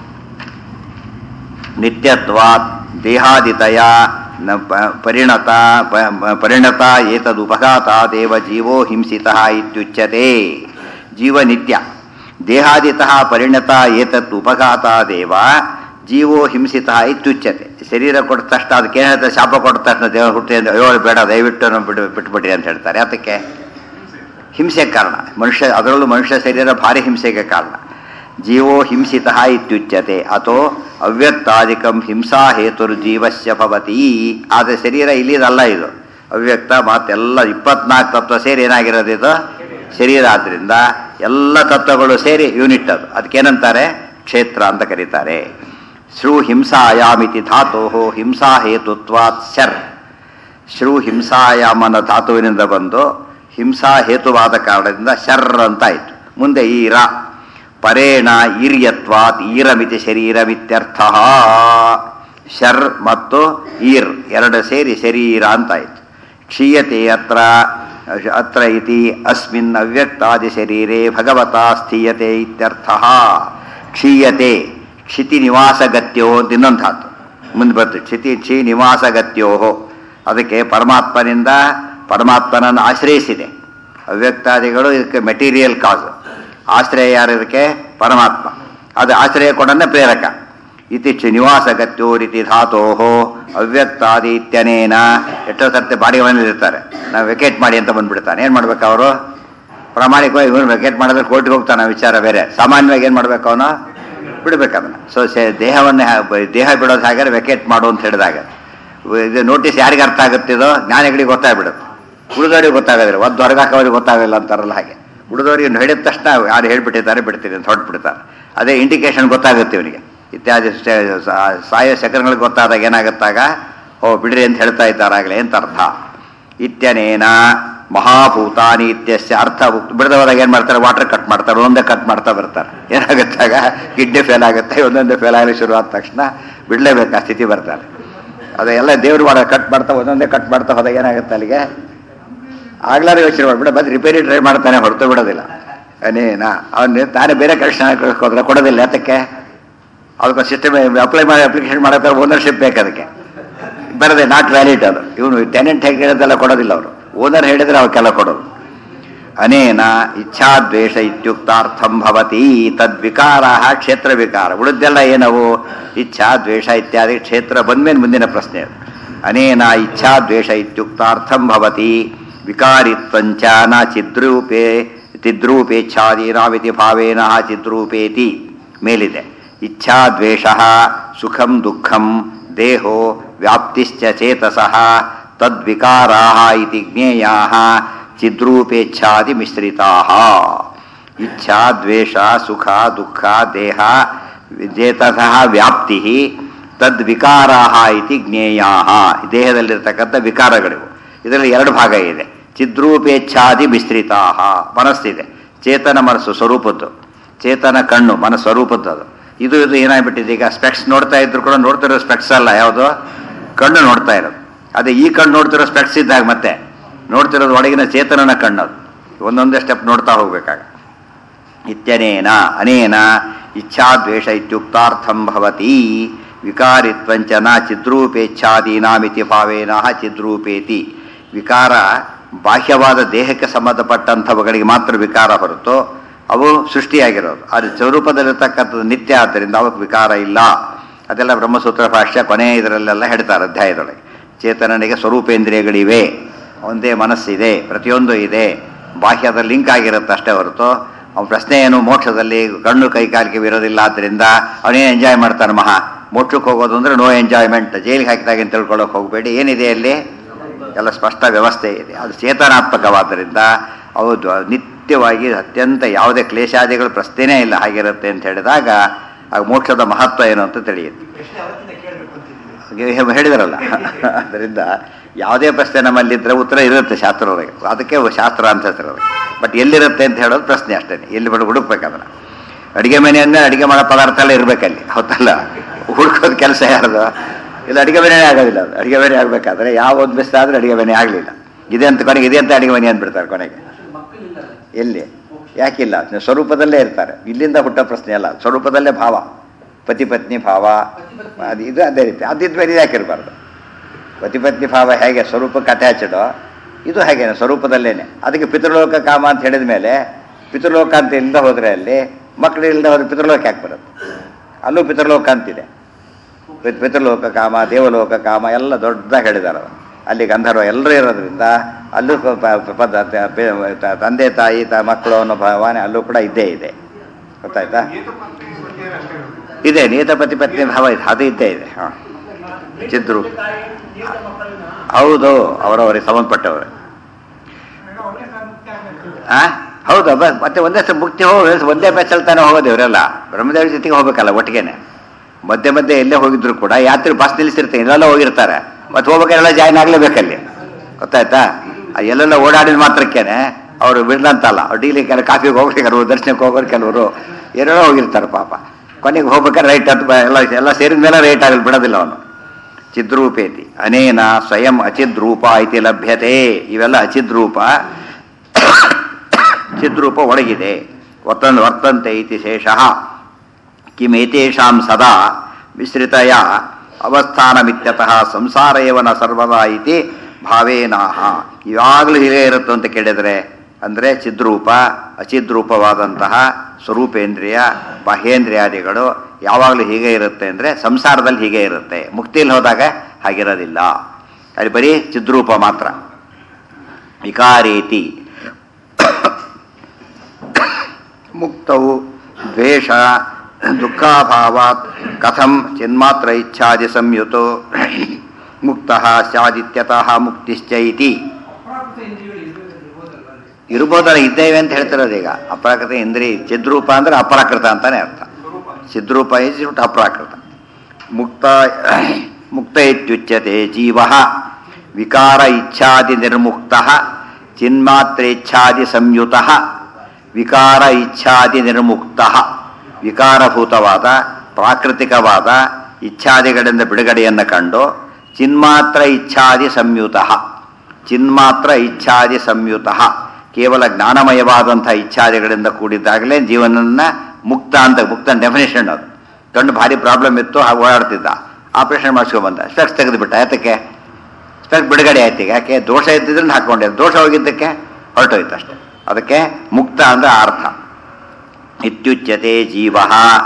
ನಿತ್ಯತ್ವಾತ್ ದೇಹಾದಿತಯ ನ ಪ- ಪರಿಣತ ಪ- ಪ- ಪರಿಣತ ಏತದುಪಘಾತಾದೇವ ಜೀವೋ ಹಿಂಸಿತಃ ಇತ್ಯುಚ್ಯತೆ ಜೀವ ನಿತ್ಯ ದೇಹಾದಿತಃ ಪರಿಣತ ಏತತ್ ಉಪಘಾತಾದೇವ ಜೀವೋ ಹಿಂಸಿತಃ ಇತ್ಯುಚ್ಯತೆ ಶರೀರ ಕೊಟ್ಟ ತಕ್ಷಣ ಅದಕ್ಕೆ ಏನು ಹೇಳ್ತಾರೆ ಶಾಪ ಕೊಟ್ಟ ತಕ್ಷಣ ದೇವ ಹುಟ್ಟಿ ಅಂದ್ರೆ ಅಯ್ಯೋ ಬೇಡ ದಯವಿಟ್ಟು ನಾವು ಬಿಟ್ಟು ಬಿಟ್ಬಿಡ್ರಿ ಅಂತ ಹೇಳ್ತಾರೆ ಅದಕ್ಕೆ ಹಿಂಸೆ ಕಾರಣ ಮನುಷ್ಯ ಅದರಲ್ಲೂ ಮನುಷ್ಯ ಶರೀರ ಭಾರಿ ಹಿಂಸೆಗೆ ಕಾರಣ ಜೀವೋ ಹಿಂಸಿತ ಇತ್ಯುಚ್ಯತೆ ಅಥೋ ಅವ್ಯಕ್ತಾದಿಕಂ ಹಿಂಸಾ ಹೇತುರ್ಜೀವಸ್ಯ ಭವತಿ ಆದರೆ ಶರೀರ ಇಲ್ಲಿದಲ್ಲ ಇದು ಅವ್ಯಕ್ತ ಮಾತೆಲ್ಲ ಇಪ್ಪತ್ನಾಲ್ಕು ತತ್ವ ಸೇರಿ ಏನಾಗಿರೋದು ಇದು ಶರೀರ ಆದ್ರಿಂದ ಎಲ್ಲ ತತ್ವಗಳು ಸೇರಿ ಯೂನಿಟ್ ಅದು ಅದಕ್ಕೇನಂತಾರೆ ಕ್ಷೇತ್ರ ಅಂತ ಕರೀತಾರೆ ಶ್ರೂ ಹಿಂಸಾಯಾಮಿತಿ ಧಾತೋ ಹಿಂಸಾ ಹೇತುತ್ವಾತ್ ಶರ್ ಶ್ರೂ ಹಿಂಸಾಯಾಮನ ಧಾತುವಿನಿಂದ ಬಂದು ಹಿಂಸಾ ಹೇತುವಾದ ಕಾರಣದಿಂದ ಶರ್ ಅಂತ ಆಯಿತು ಮುಂದೆ ಈರ ಪರೇಣ ಈರ್ಯತ್ವಾತ್ ಈರಮಿತಿ ಶರೀರಮಿತ್ಯರ್ಥ ಶರ್ ಮತ್ತು ಈರ್ ಎರಡು ಸೇರಿ ಶರೀರ ಅಂತಾಯಿತು ಕ್ಷೀಯತೆ ಅತ್ರ ಅತ್ರ ಇತಿ ಅಸ್ಮಿನ್ ಅವ್ಯಕ್ತಾದಿ ಶರೀರೆ ಭಗವತಾ ಸ್ಥೀಯತೆ ಇತ್ಯರ್ಥ ಕ್ಷೀಯತೆ ಕ್ಷಿತಿ ನಿವಾಸಗತ್ಯೋ ಅಂತ ಇನ್ನೊಂದು ಧಾತು ಮುಂದೆ ಬರ್ತು ಕ್ಷಿತಿ ಕ್ಷಿ ನಿವಾಸಗತ್ಯೋ ಅದಕ್ಕೆ ಪರಮಾತ್ಮನಿಂದ ಪರಮಾತ್ಮನನ್ನು ಆಶ್ರಯಿಸಿದೆ ಅವ್ಯಕ್ತಾದಿಗಳು ಇದಕ್ಕೆ ಮೆಟೀರಿಯಲ್ ಕಾಸು ಆಶ್ರಯ ಯಾರು ಇದಕ್ಕೆ ಪರಮಾತ್ಮ ಅದು ಆಶ್ರಯ ಕೊಡನ್ನೇ ಪ್ರೇರಕ ಇತಿ ಚ ನಿವಾಸಗತ್ಯೋ ರೀತಿ ಧಾತೋ ಅವ್ಯಕ್ತಾದಿ ಇತ್ಯನೇನ ಎಷ್ಟೋ ಸರ್ತಿ ಬಾಡಿಗೆ ಮನೇಲಿರ್ತಾರೆ ನಾವು ವೆಕೇಟ್ ಮಾಡಿ ಅಂತ ಬಂದ್ಬಿಡ್ತಾನೆ ಏನು ಮಾಡ್ಬೇಕು ಅವರು ಪ್ರಾಮಾಣಿಕವಾಗಿ ಇವನು ವೆಕೇಟ್ ಮಾಡಿದ್ರೆ ಕೋರ್ಟಿಗೆ ಹೋಗ್ತಾನೆ ವಿಚಾರ ಬೇರೆ ಸಾಮಾನ್ಯವಾಗಿ ಏನು ಮಾಡ್ಬೇಕು ಅವನು ಬಿಡ್ಬೇಕು ಅದನ್ನು ಸೊ ದೇಹವನ್ನೇ ಹಾ- ಬ- ದೇಹ ಬಿಡೋದು ಹಾಗಾದ್ರೆ ವೆಕೇಟ್ ಮಾಡು ಅಂತ ಹೇಳಿದಾಗ ಇದು ನೋಟಿಸ್ ಯಾರಿಗೆ ಅರ್ಥ ಆಗುತ್ತಿದೋ ಜ್ಞಾನಿಗಳಿಗೆ ಗೊತ್ತಾಗ್ಬಿಡುತ್ತೆ ಉಳಿದವರಿಗೆ ಗೊತ್ತಾಗೋದಿಲ್ಲ ಒಂದು ಹೊರಗಾಕವ್ರಿಗೆ ಗೊತ್ತಾಗಲ್ಲ ಅಂತಾರಲ್ಲ ಹಾಗೆ ಉಳಿದವ್ರಿಗೆ ಇವ್ನು ಹೇಳಿದ ತಕ್ಷಣ ಯಾರು ಹೇಳ್ಬಿಟ್ಟಿದ್ದಾರೆ ಬಿಡ್ತೀನಿ ಅಂತ ಹೊರಟ್ಬಿಡ್ತಾರೆ ಅದೇ ಇಂಡಿಕೇಶನ್ ಗೊತ್ತಾಗುತ್ತೆ ಇವನಿಗೆ ಇತ್ಯಾದಿ ಸ್ಟೇ- ಸಾ- ಸಾಯೋ ಸೆಕೆಂಡ್ಗಳಿಗೆ ಗೊತ್ತಾದಾಗ ಏನಾಗುತ್ತಾಗ ಓ ಬಿಡ್ರಿ ಅಂತ ಹೇಳ್ತಾ ಇದ್ದಾರಾಗಲೇ ಅಂತ ಅರ್ಥ ಇತ್ಯನೇನ ಮಹಾಭೂತಾನಿ ಇತ್ಯಸ್ಯ ಅರ್ಥ ಬಿಡದೆ ಹೋದಾಗ ಏನು ಮಾಡ್ತಾರೆ ವಾಟರ್ ಕಟ್ ಮಾಡ್ತಾರೆ ಒಂದೊಂದೇ ಕಟ್ ಮಾಡ್ತಾ ಬರ್ತಾರೆ ಏನಾಗುತ್ತಾಗ ಕಿಡ್ನಿ ಫೇಲ್ ಆಗುತ್ತೆ ಒಂದೊಂದೇ ಫೇಲ್ ಆಗಲಿ ಶುರು ಆದ ತಕ್ಷಣ ಬಿಡಲೇಬೇಕು ಆ ಸ್ಥಿತಿ ಬರ್ತಾರೆ ಅದೆಲ್ಲ ದೇವ್ರು ಮಾಡ ಕಟ್ ಮಾಡ್ತಾ ಒಂದೊಂದೇ ಕಟ್ ಮಾಡ್ತಾ ಹೋದಾಗ ಏನಾಗುತ್ತೆ ಅಲ್ಲಿಗೆ ಆಗ್ಲಾರ ಯೋಚನೆ ಮಾಡ್ಬಿಡ ಬಂದು ರಿಪೇರಿ ಟ್ರೈ ಮಾಡ್ತಾನೆ ಹೊರತು ಬಿಡೋದಿಲ್ಲ ಅನೇನ ಅವನು ತಾನೇ ಬೇರೆ ಕಲೆಕ್ಷನ್ ಹೋದ್ರೆ ಕೊಡೋದಿಲ್ಲ ಯಾತಕ್ಕೆ ಅದಕ್ಕೆ ಸಿಸ್ಟಮ್ ಅಪ್ಲೈ ಮಾಡಿ ಅಪ್ಲಿಕೇಶನ್ ಮಾಡೋಕೆ ಓನರ್ಶಿಪ್ ಬೇಕು ಅದಕ್ಕೆ ಬರದೆ ನಾಟ್ ವ್ಯಾಲಿಡ್ ಅದು ಇವನು ಟೆನೆಂಟ್ ಹೇಗೆ ಹೇಳೋದೆಲ್ಲ ಕೊಡೋದಿಲ್ಲ ಅವರು ಓನರ್ ಹೇಳಿದ್ರೆ ಅವಕ್ಕೆಲ್ಲ ಕೊಡೋದು ಅನೇನ ಇಚ್ಛಾದ್ವೇಷ ಇತ್ಯುಕ್ತಾರ್ಥಂ ಭವತಿ ತದ್ವಿಕಾರ ಕ್ಷೇತ್ರ ವಿಕಾರ ಉಳಿದೆಲ್ಲ ಏನವು ಇಚ್ಛಾ ದ್ವೇಷ ಇತ್ಯಾದಿ ಕ್ಷೇತ್ರ ಬಂದ್ಮೇಲೆ ಮುಂದಿನ ಪ್ರಶ್ನೆ ಅದು ಅನೇನ ಇಚ್ಛಾದ್ವೇಷ ಇತ್ಯುಕ್ತಾರ್ಥಂ ಭವತಿ ವಿಕಾರಿತ್ವಂಚ ನ ಚಿದ್ರೂಪೇ ಚಿದ್ರೂಪೇಚ್ಛಾದೀನಾವಿತಿ ಭಾವೇನ ಚಿದ್ರೂಪೇತಿ ಮೇಲಿದೆ ಇಚ್ಛಾದ್ವೇಷ ಸುಖಂ ದುಃಖಂ ದೇಹೋ ವ್ಯಾಪ್ತಿಶ್ಚ ಚೇತಸಃ ತದ್ವಿಕಾರಾ ಇತಿ ಜ್ಞೇಯಾ ಚಿದ್ರೂಪೇಚ್ಛಾದಿ ಮಿಶ್ರಿತಾ ಇಚ್ಛಾ ದ್ವೇಷ ಸುಖ ದುಃಖ ದೇಹ ಚೇತಸಃ ವ್ಯಾಪ್ತಿ ತದ್ವಿಕಾರಾ ಇತಿ ಜ್ಞೇಯಾ ದೇಹದಲ್ಲಿರ್ತಕ್ಕಂಥ ವಿಕಾರಗಳಿವು ಇದರಲ್ಲಿ ಎರಡು ಭಾಗ ಇದೆ ಚಿದ್ರೂಪೇಚ್ಛಾದಿ ಮಿಶ್ರಿತಾ ಮನಸ್ಸಿದೆ ಚೇತನ ಮನಸ್ಸು ಸ್ವರೂಪದ್ದು ಚೇತನ ಕಣ್ಣು ಮನಸ್ಸು ಸ್ವರೂಪದ್ದು ಅದು ಇದು ಇದು ಏನಾಗ್ಬಿಟ್ಟಿದೆ ಈಗ ಸ್ಪೆಕ್ಸ್ ನೋಡ್ತಾ ಇದ್ರು ಕೂಡ ನೋಡ್ತಿರೋ ಸ್ಪೆಕ್ಸ್ ಅಲ್ಲ ಯಾವುದು ಕಣ್ಣು ನೋಡ್ತಾ ಇರೋದು ಅದೇ ಈ ಕಣ್ಣು ನೋಡ್ತಿರೋ ಸ್ಪೆಕ್ಸ್ ಇದ್ದಾಗ ಮತ್ತೆ ನೋಡ್ತಿರೋದು ಒಳಗಿನ ಚೇತನನ ಕಣ್ಣದು ಒಂದೊಂದೇ ಸ್ಟೆಪ್ ನೋಡ್ತಾ ಹೋಗ್ಬೇಕಾಗ ಇತ್ಯನೇನ ಅನೇನ ಇಚ್ಛಾದ್ವೇಷ ಇತ್ಯುಕ್ತಾರ್ಥಂ ಭವತಿ ವಿಕಾರಿತ್ವಂಚ ನ ಚಿದ್ರೂಪೇಚ್ಛಾದೀನಾಮಿತಿ ಭಾವೇನ ಚಿದ್ರೂಪೇತಿ ವಿಕಾರ ಬಾಹ್ಯವಾದ ದೇಹಕ್ಕೆ ಸಂಬಂಧಪಟ್ಟಂಥವುಗಳಿಗೆ ಮಾತ್ರ ವಿಕಾರ ಹೊರತು ಅವು ಸೃಷ್ಟಿಯಾಗಿರೋದು ಅದು ಸ್ವರೂಪದಲ್ಲಿರ್ತಕ್ಕಂಥದ್ದು ನಿತ್ಯ ಆದ್ದರಿಂದ ಅವಕ್ಕೆ ವಿಕಾರ ಇಲ್ಲ ಅದೆಲ್ಲ ಬ್ರಹ್ಮಸೂತ್ರ ಭಾಷ್ಯ ಕೊನೆ ಇದರಲ್ಲೆಲ್ಲ ಹೇಳ್ತಾರೆ ಅಧ್ಯಾಯದೊಳಗೆ ಚೇತನನಿಗೆ ಸ್ವರೂಪೇಂದ್ರಿಯಗಳಿವೆ ಒಂದೇ ಮನಸ್ಸಿದೆ ಪ್ರತಿಯೊಂದು ಇದೆ ಬಾಹ್ಯದ ಲಿಂಕ್ ಆಗಿರುತ್ತೆ ಅಷ್ಟೇ ಹೊರತು ಅವನ ಪ್ರಶ್ನೆ ಏನು ಮೋಕ್ಷದಲ್ಲಿ ಕಣ್ಣು ಕೈಕಾಲಿಗೆ ಇರೋದಿಲ್ಲ ಆದ್ದರಿಂದ ಅವನೇನು ಎಂಜಾಯ್ ಮಾಡ್ತಾನೆ ಮಹಾ ಮೋಕ್ಷಕ್ಕೆ ಹೋಗೋದು ಅಂದರೆ ನೋ ಎಂಜಾಯ್ಮೆಂಟ್ ಜೈಲಿಗೆ ಹಾಕಿದಾಗ ಅಂತ ತಿಳ್ಕೊಳ್ಳೋಕೆ ಹೋಗಬೇಡಿ ಏನಿದೆ ಅಲ್ಲಿ ಎಲ್ಲ ಸ್ಪಷ್ಟ ವ್ಯವಸ್ಥೆ ಇದೆ ಅದು ಚೇತನಾತ್ಮಕವಾದ್ದರಿಂದ ಹೌದು ನಿತ್ಯವಾಗಿ ಅತ್ಯಂತ ಯಾವುದೇ ಕ್ಲೇಶಾದಿಗಳ ಪ್ರಶ್ನೆನೇ ಇಲ್ಲ ಹಾಗಿರುತ್ತೆ ಅಂತ ಹೇಳಿದಾಗ ಆಗ ಮೋಕ್ಷದ ಮಹತ್ವ ಏನು ಅಂತ ತಿಳಿಯುತ್ತೆ
ಪ್ರಶ್ನೆ ಅವತ್ತಿಂದ ಕೇಳಬೇಕು ಅಂತಿದ್ದೀವಿ
ಹಾಗೆ ಹೇಳಿದ್ರಲ್ಲ ಅದರಿಂದ ಯಾವುದೇ ಪ್ರಶ್ನೆ ನಮ್ಮಲ್ಲಿದ್ದರೆ ಉತ್ತರ ಇರುತ್ತೆ ಶಾಸ್ತ್ರದೊಳಗೆ ಅದಕ್ಕೆ ಶಾಸ್ತ್ರ ಅಂತ ಹೆಸರು ಬಟ್ ಎಲ್ಲಿರುತ್ತೆ ಅಂತ ಹೇಳೋದು ಪ್ರಶ್ನೆ ಅಷ್ಟೇ ಎಲ್ಲಿ ಬಿಡು ಹುಡುಕ್ಬೇಕು ಅದನ್ನು ಅಡಿಗೆ ಮನೆ ಅಂದರೆ ಅಡಿಗೆ ಮಾಡೋ ಪದಾರ್ಥ ಎಲ್ಲ ಇರಬೇಕಲ್ಲಿ ಹೌದಲ್ಲ ಹುಡ್ಕೋದು ಕೆಲಸ ಯಾರ್ದು ಇದು ಅಡಿಗೆ ಮನೆಯೇ ಆಗೋದಿಲ್ಲ ಅದು ಅಡಿಗೆ ಮನೆ ಆಗಬೇಕಾದ್ರೆ ಯಾವ ಒಂದು ಬೆಸ್ಟ್ ಆದರೆ ಅಡಿಗೆ ಮನೆ ಆಗಲಿಲ್ಲ ಇದೆ ಅಂತ ಕೊನೆಗೆ ಇದೆ ಅಂತ ಅಡಿಗೆ ಮನೆ ಅಂದ್ಬಿಡ್ತಾರೆ ಕೊನೆಗೆ ಎಲ್ಲಿ ಯಾಕಿಲ್ಲ ಸ್ವರೂಪದಲ್ಲೇ ಇರ್ತಾರೆ ಇಲ್ಲಿಂದ ಹುಟ್ಟೋ ಪ್ರಶ್ನೆ ಅಲ್ಲ ಸ್ವರೂಪದಲ್ಲೇ ಭಾವ ಪತಿ ಪತ್ನಿ ಭಾವ ಅದು ಇದು ಅದೇ ರೀತಿ ಅದಿದ್ದು ಬೇರೆ ಯಾಕಿರಬಾರ್ದು ಪತಿ ಪತ್ನಿ ಭಾವ ಹೇಗೆ ಸ್ವರೂಪಕ್ಕೆ ಅಟ್ಯಾಚಡು ಇದು ಹಾಗೇನೆ ಸ್ವರೂಪದಲ್ಲೇನೆ ಅದಕ್ಕೆ ಪಿತೃಲೋಕ ಕಾಮ ಅಂತ ಹೇಳಿದ ಮೇಲೆ ಪಿತೃಲೋಕ ಅಂತ ಇಲ್ಲದೆ ಹೋದರೆ ಅಲ್ಲಿ ಮಕ್ಕಳು ಇಲ್ಲದೆ ಹೋದ್ರೆ ಪಿತೃಲೋಕ ಯಾಕೆ ಬರುತ್ತೆ ಅಲ್ಲೂ ಪಿತೃಲೋಕ ಅಂತಿದೆ ಪಿ- ಪಿತೃಲೋಕ ಕಾಮ ದೇವಲೋಕ ಕಾಮ ಎಲ್ಲ ದೊಡ್ಡದಾಗಿ ಹೇಳಿದ್ದಾರೆ ಅದು. ಅಲ್ಲಿ ಗಂಧರ್ವ ಎಲ್ಲರೂ ಇರೋದ್ರಿಂದ ಅಲ್ಲೂ ಪ- ಪ- ಪದ ತ- ಪೆ- ತ- ತಂದೆ ತಾಯಿ ತ ಮಕ್ಕಳು ಅನ್ನೋ ಭಾವನೆ ಅಲ್ಲೂ ಕೂಡ ಇದ್ದೇ ಇದೆ ಗೊತ್ತಾಯ್ತಾ ಇದೆ ನಿಯತಪತಿ ಪತ್ನಿ ಭಾವ ಇದೆ ಅದು ಇದ್ದೇ ಇದೆ ಹಾಂ ಚಿದ್ರು ಹೌದು ಅವರವರಿಗೆ ಸಂಬಂಧಪಟ್ಟವರು ಆ ಹೌದು ಬ- ಮತ್ತೆ ಒಂದೇ ಸಲ ಮುಕ್ತಿ ಹೋಗಿ ಒಂದೇ ಬಸ್ಸಲ್ಲಿ ತಾನೇ ಹೋಗೋದು ಇವರೆಲ್ಲ ಬ್ರಹ್ಮದೇವ್ರ ಜೊತೆಗೆ ಹೋಗ್ಬೇಕಲ್ಲ ಒಟ್ಟಿಗೆನೆ ಮಧ್ಯೆ ಮಧ್ಯೆ ಎಲ್ಲೇ ಹೋಗಿದ್ರು ಕೂಡ ಯಾತ್ರೆ ಬಸ್ ನಿಲ್ಲಿಸಿರ್ತಾರೆ ಇಲ್ಲೆಲ್ಲ ಹೋಗಿರ್ತಾರೆ ಮತ್ತೆ ಹೋಗ್ಬೇಕಾರೆಲ್ಲ ಜಾಯ್ನ್ ಆಗಲೇಬೇಕಲ್ಲಿ ಗೊತ್ತಾಯ್ತಾ ಆ ಎಲ್ಲೆಲ್ಲ ಓಡಾಡಿದ ಮಾತ್ರಕ್ಕೇನೆ ಅವರು ಬಿಡ್ಲಂತಲ್ಲ ಅವ್ರು ಡೀಲಿ ಕೆಲ ಕಾಫಿಗೆ ಹೋಗ್ರಿ ಕೆಲವರು ದರ್ಶನಕ್ಕೆ ಹೋಗೋರು ಕೆಲವರು ಏನೇನೋ ಹೋಗಿರ್ತಾರೆ ಪಾಪ ಕೊನೆಗೆ ಹೋಗ್ಬೇಕಾದ್ರೆ ರೈಟ್ ಅಂತ ಬ- ಎಲ್ಲ ಎಲ್ಲ ಸೇರಿದ ಮೇಲೆ ರೈಟ್ ಆಗಲಿ ಬಿಡೋದಿಲ್ಲ ಅವನು ಚಿದ್ರೂಪೇತಿ ಅನೇನ ಸ್ವಯಂ ಅಚಿದ್ರೂಪ ಇತಿ ಲಭ್ಯತೆ ಇವೆಲ್ಲ ಅಚಿದ್ರೂಪ ಚಿದ್ರೂಪ ಒಳಗಿದೆ ವರ್ತನ್ ವರ್ತಂತೆ ಇತಿ ಶೇಷಃ ಕಿಮೇತೇಷಾಂ ಸದಾ ಮಿಶ್ರಿತಯ ಅವಸ್ಥಾನಮಿತ್ಯತಃ ಸಂಸಾರ ಏವನ ಸರ್ವದಾ ಇತಿ ಭಾವೇನಾಹ ಇವಾಗಲೂ ಹೀಗೆ ಇರುತ್ತೋ ಅಂತ ಕೇಳಿದರೆ ಅಂದರೆ ಚಿದ್ರೂಪ ಅಚಿದ್ರೂಪವಾದಂತಹ ಸ್ವರೂಪೇಂದ್ರಿಯ ಬಾಹ್ಯೇಂದ್ರಿಯಾದಿಗಳು ಯಾವಾಗಲೂ ಹೀಗೆ ಇರುತ್ತೆ ಅಂದರೆ ಸಂಸಾರದಲ್ಲಿ ಹೀಗೆ ಇರುತ್ತೆ ಮುಕ್ತಿಯಲ್ಲಿ ಹೋದಾಗ ಹಾಗಿರೋದಿಲ್ಲ ಅಲ್ಲಿ ಬರೀ ಚಿದ್ರೂಪ ಮಾತ್ರ ವಿಕಾರೇತಿ ಮುಕ್ತೌ ದ್ವೇಷ ದುಃಖಾಭಾವಾತ್ ಕಥಂ ಚಿನ್ಮಾತ್ರ ಇಚ್ಛಾದಿ ಸಂಯುತೋ ಮುಕ್ತ ಸ್ಯಾದಿತ್ಯತಃ ಮುಕ್ತಿಶ್ಚ ಇತಿ
ಅಪ್ರಾಕೃತ ಇಂದ್ರಿಯಗಳು ಇರಬೇಕಂದ್ರೆ ಹೋದಲ್ಲ ಅಲ್ಲಿ
ಇರ್ಬೋದಲ್ಲ ಇದ್ದೇವೆ ಅಂತ ಹೇಳ್ತಿರೋದು ಈಗ ಅಪ್ರಾಕೃತ ಇಂದ್ರಿ ಚಿದ್ರೂಪ ಅಂದ್ರೆ ಅಪ್ರಾಕೃತ ಅಂತಾನೆ ಅರ್ಥ ಚಿದ್ರೂಪ ಇಸ್ ಅಪ್ರಾಕೃತ ಮುಕ್ತ ಮುಕ್ತ ಇತ್ಯುಚ್ಯತೆ ಜೀವ ವಿಕಾರ ಇಚ್ಛಾದಿ ನಿರ್ಮುಕ್ತ ಚಿನ್ಮಾತ್ರೇಚ್ಛಾದಿ ಸಂಯುತ ವಿಕಾರ ಇಚ್ಛಾದಿ ನಿರ್ಮುಕ್ತ ವಿಕಾರಭೂತವಾದ ಪ್ರಾಕೃತಿಕವಾದ ಇಚ್ಛಾದಿಗಳಿಂದ ಬಿಡುಗಡೆಯನ್ನು ಕಂಡು ಚಿನ್ಮಾತ್ರ ಇಚ್ಛಾದಿ ಸಂಯುತ ಚಿನ್ಮಾತ್ರ ಇಚ್ಛಾದಿ ಸಂಯುತ ಕೇವಲ ಜ್ಞಾನಮಯವಾದಂಥ ಇಚ್ಛಾದಿಗಳಿಂದ ಕೂಡಿದ್ದಾಗಲೇ ಜೀವನನ್ನ ಮುಕ್ತ ಅಂತ ಮುಕ್ತ ಡೆಫಿನೇಷನ್ ಅದು ಕಣ್ಣು ಭಾರಿ ಪ್ರಾಬ್ಲಮ್ ಇತ್ತು ಹಾಗೆ ಓಡಾಡ್ತಿದ್ದ ಆಪರೇಷನ್ ಮಾಡಿಸ್ಕೊಂಬಂದ ಸ್ಪೆಕ್ಸ್ ತೆಗೆದುಬಿಟ್ಟ ಯಾತಕ್ಕೆ ಸ್ಪೆಕ್ಸ್ ಬಿಡುಗಡೆ ಆಯ್ತು ಈಗ ಯಾಕೆ ದೋಷ ಇದ್ದಿದ್ರೆ ಹಾಕೊಂಡೆ ದೋಷ ಹೋಗಿದ್ದಕ್ಕೆ ಹೊರಟೋಯ್ತು ಅಷ್ಟೆ ಅದಕ್ಕೆ ಮುಕ್ತ ಅಂದ್ರೆ ಅರ್ಥ ಇತ್ಯುಚ್ಯತೆ ಜೀವ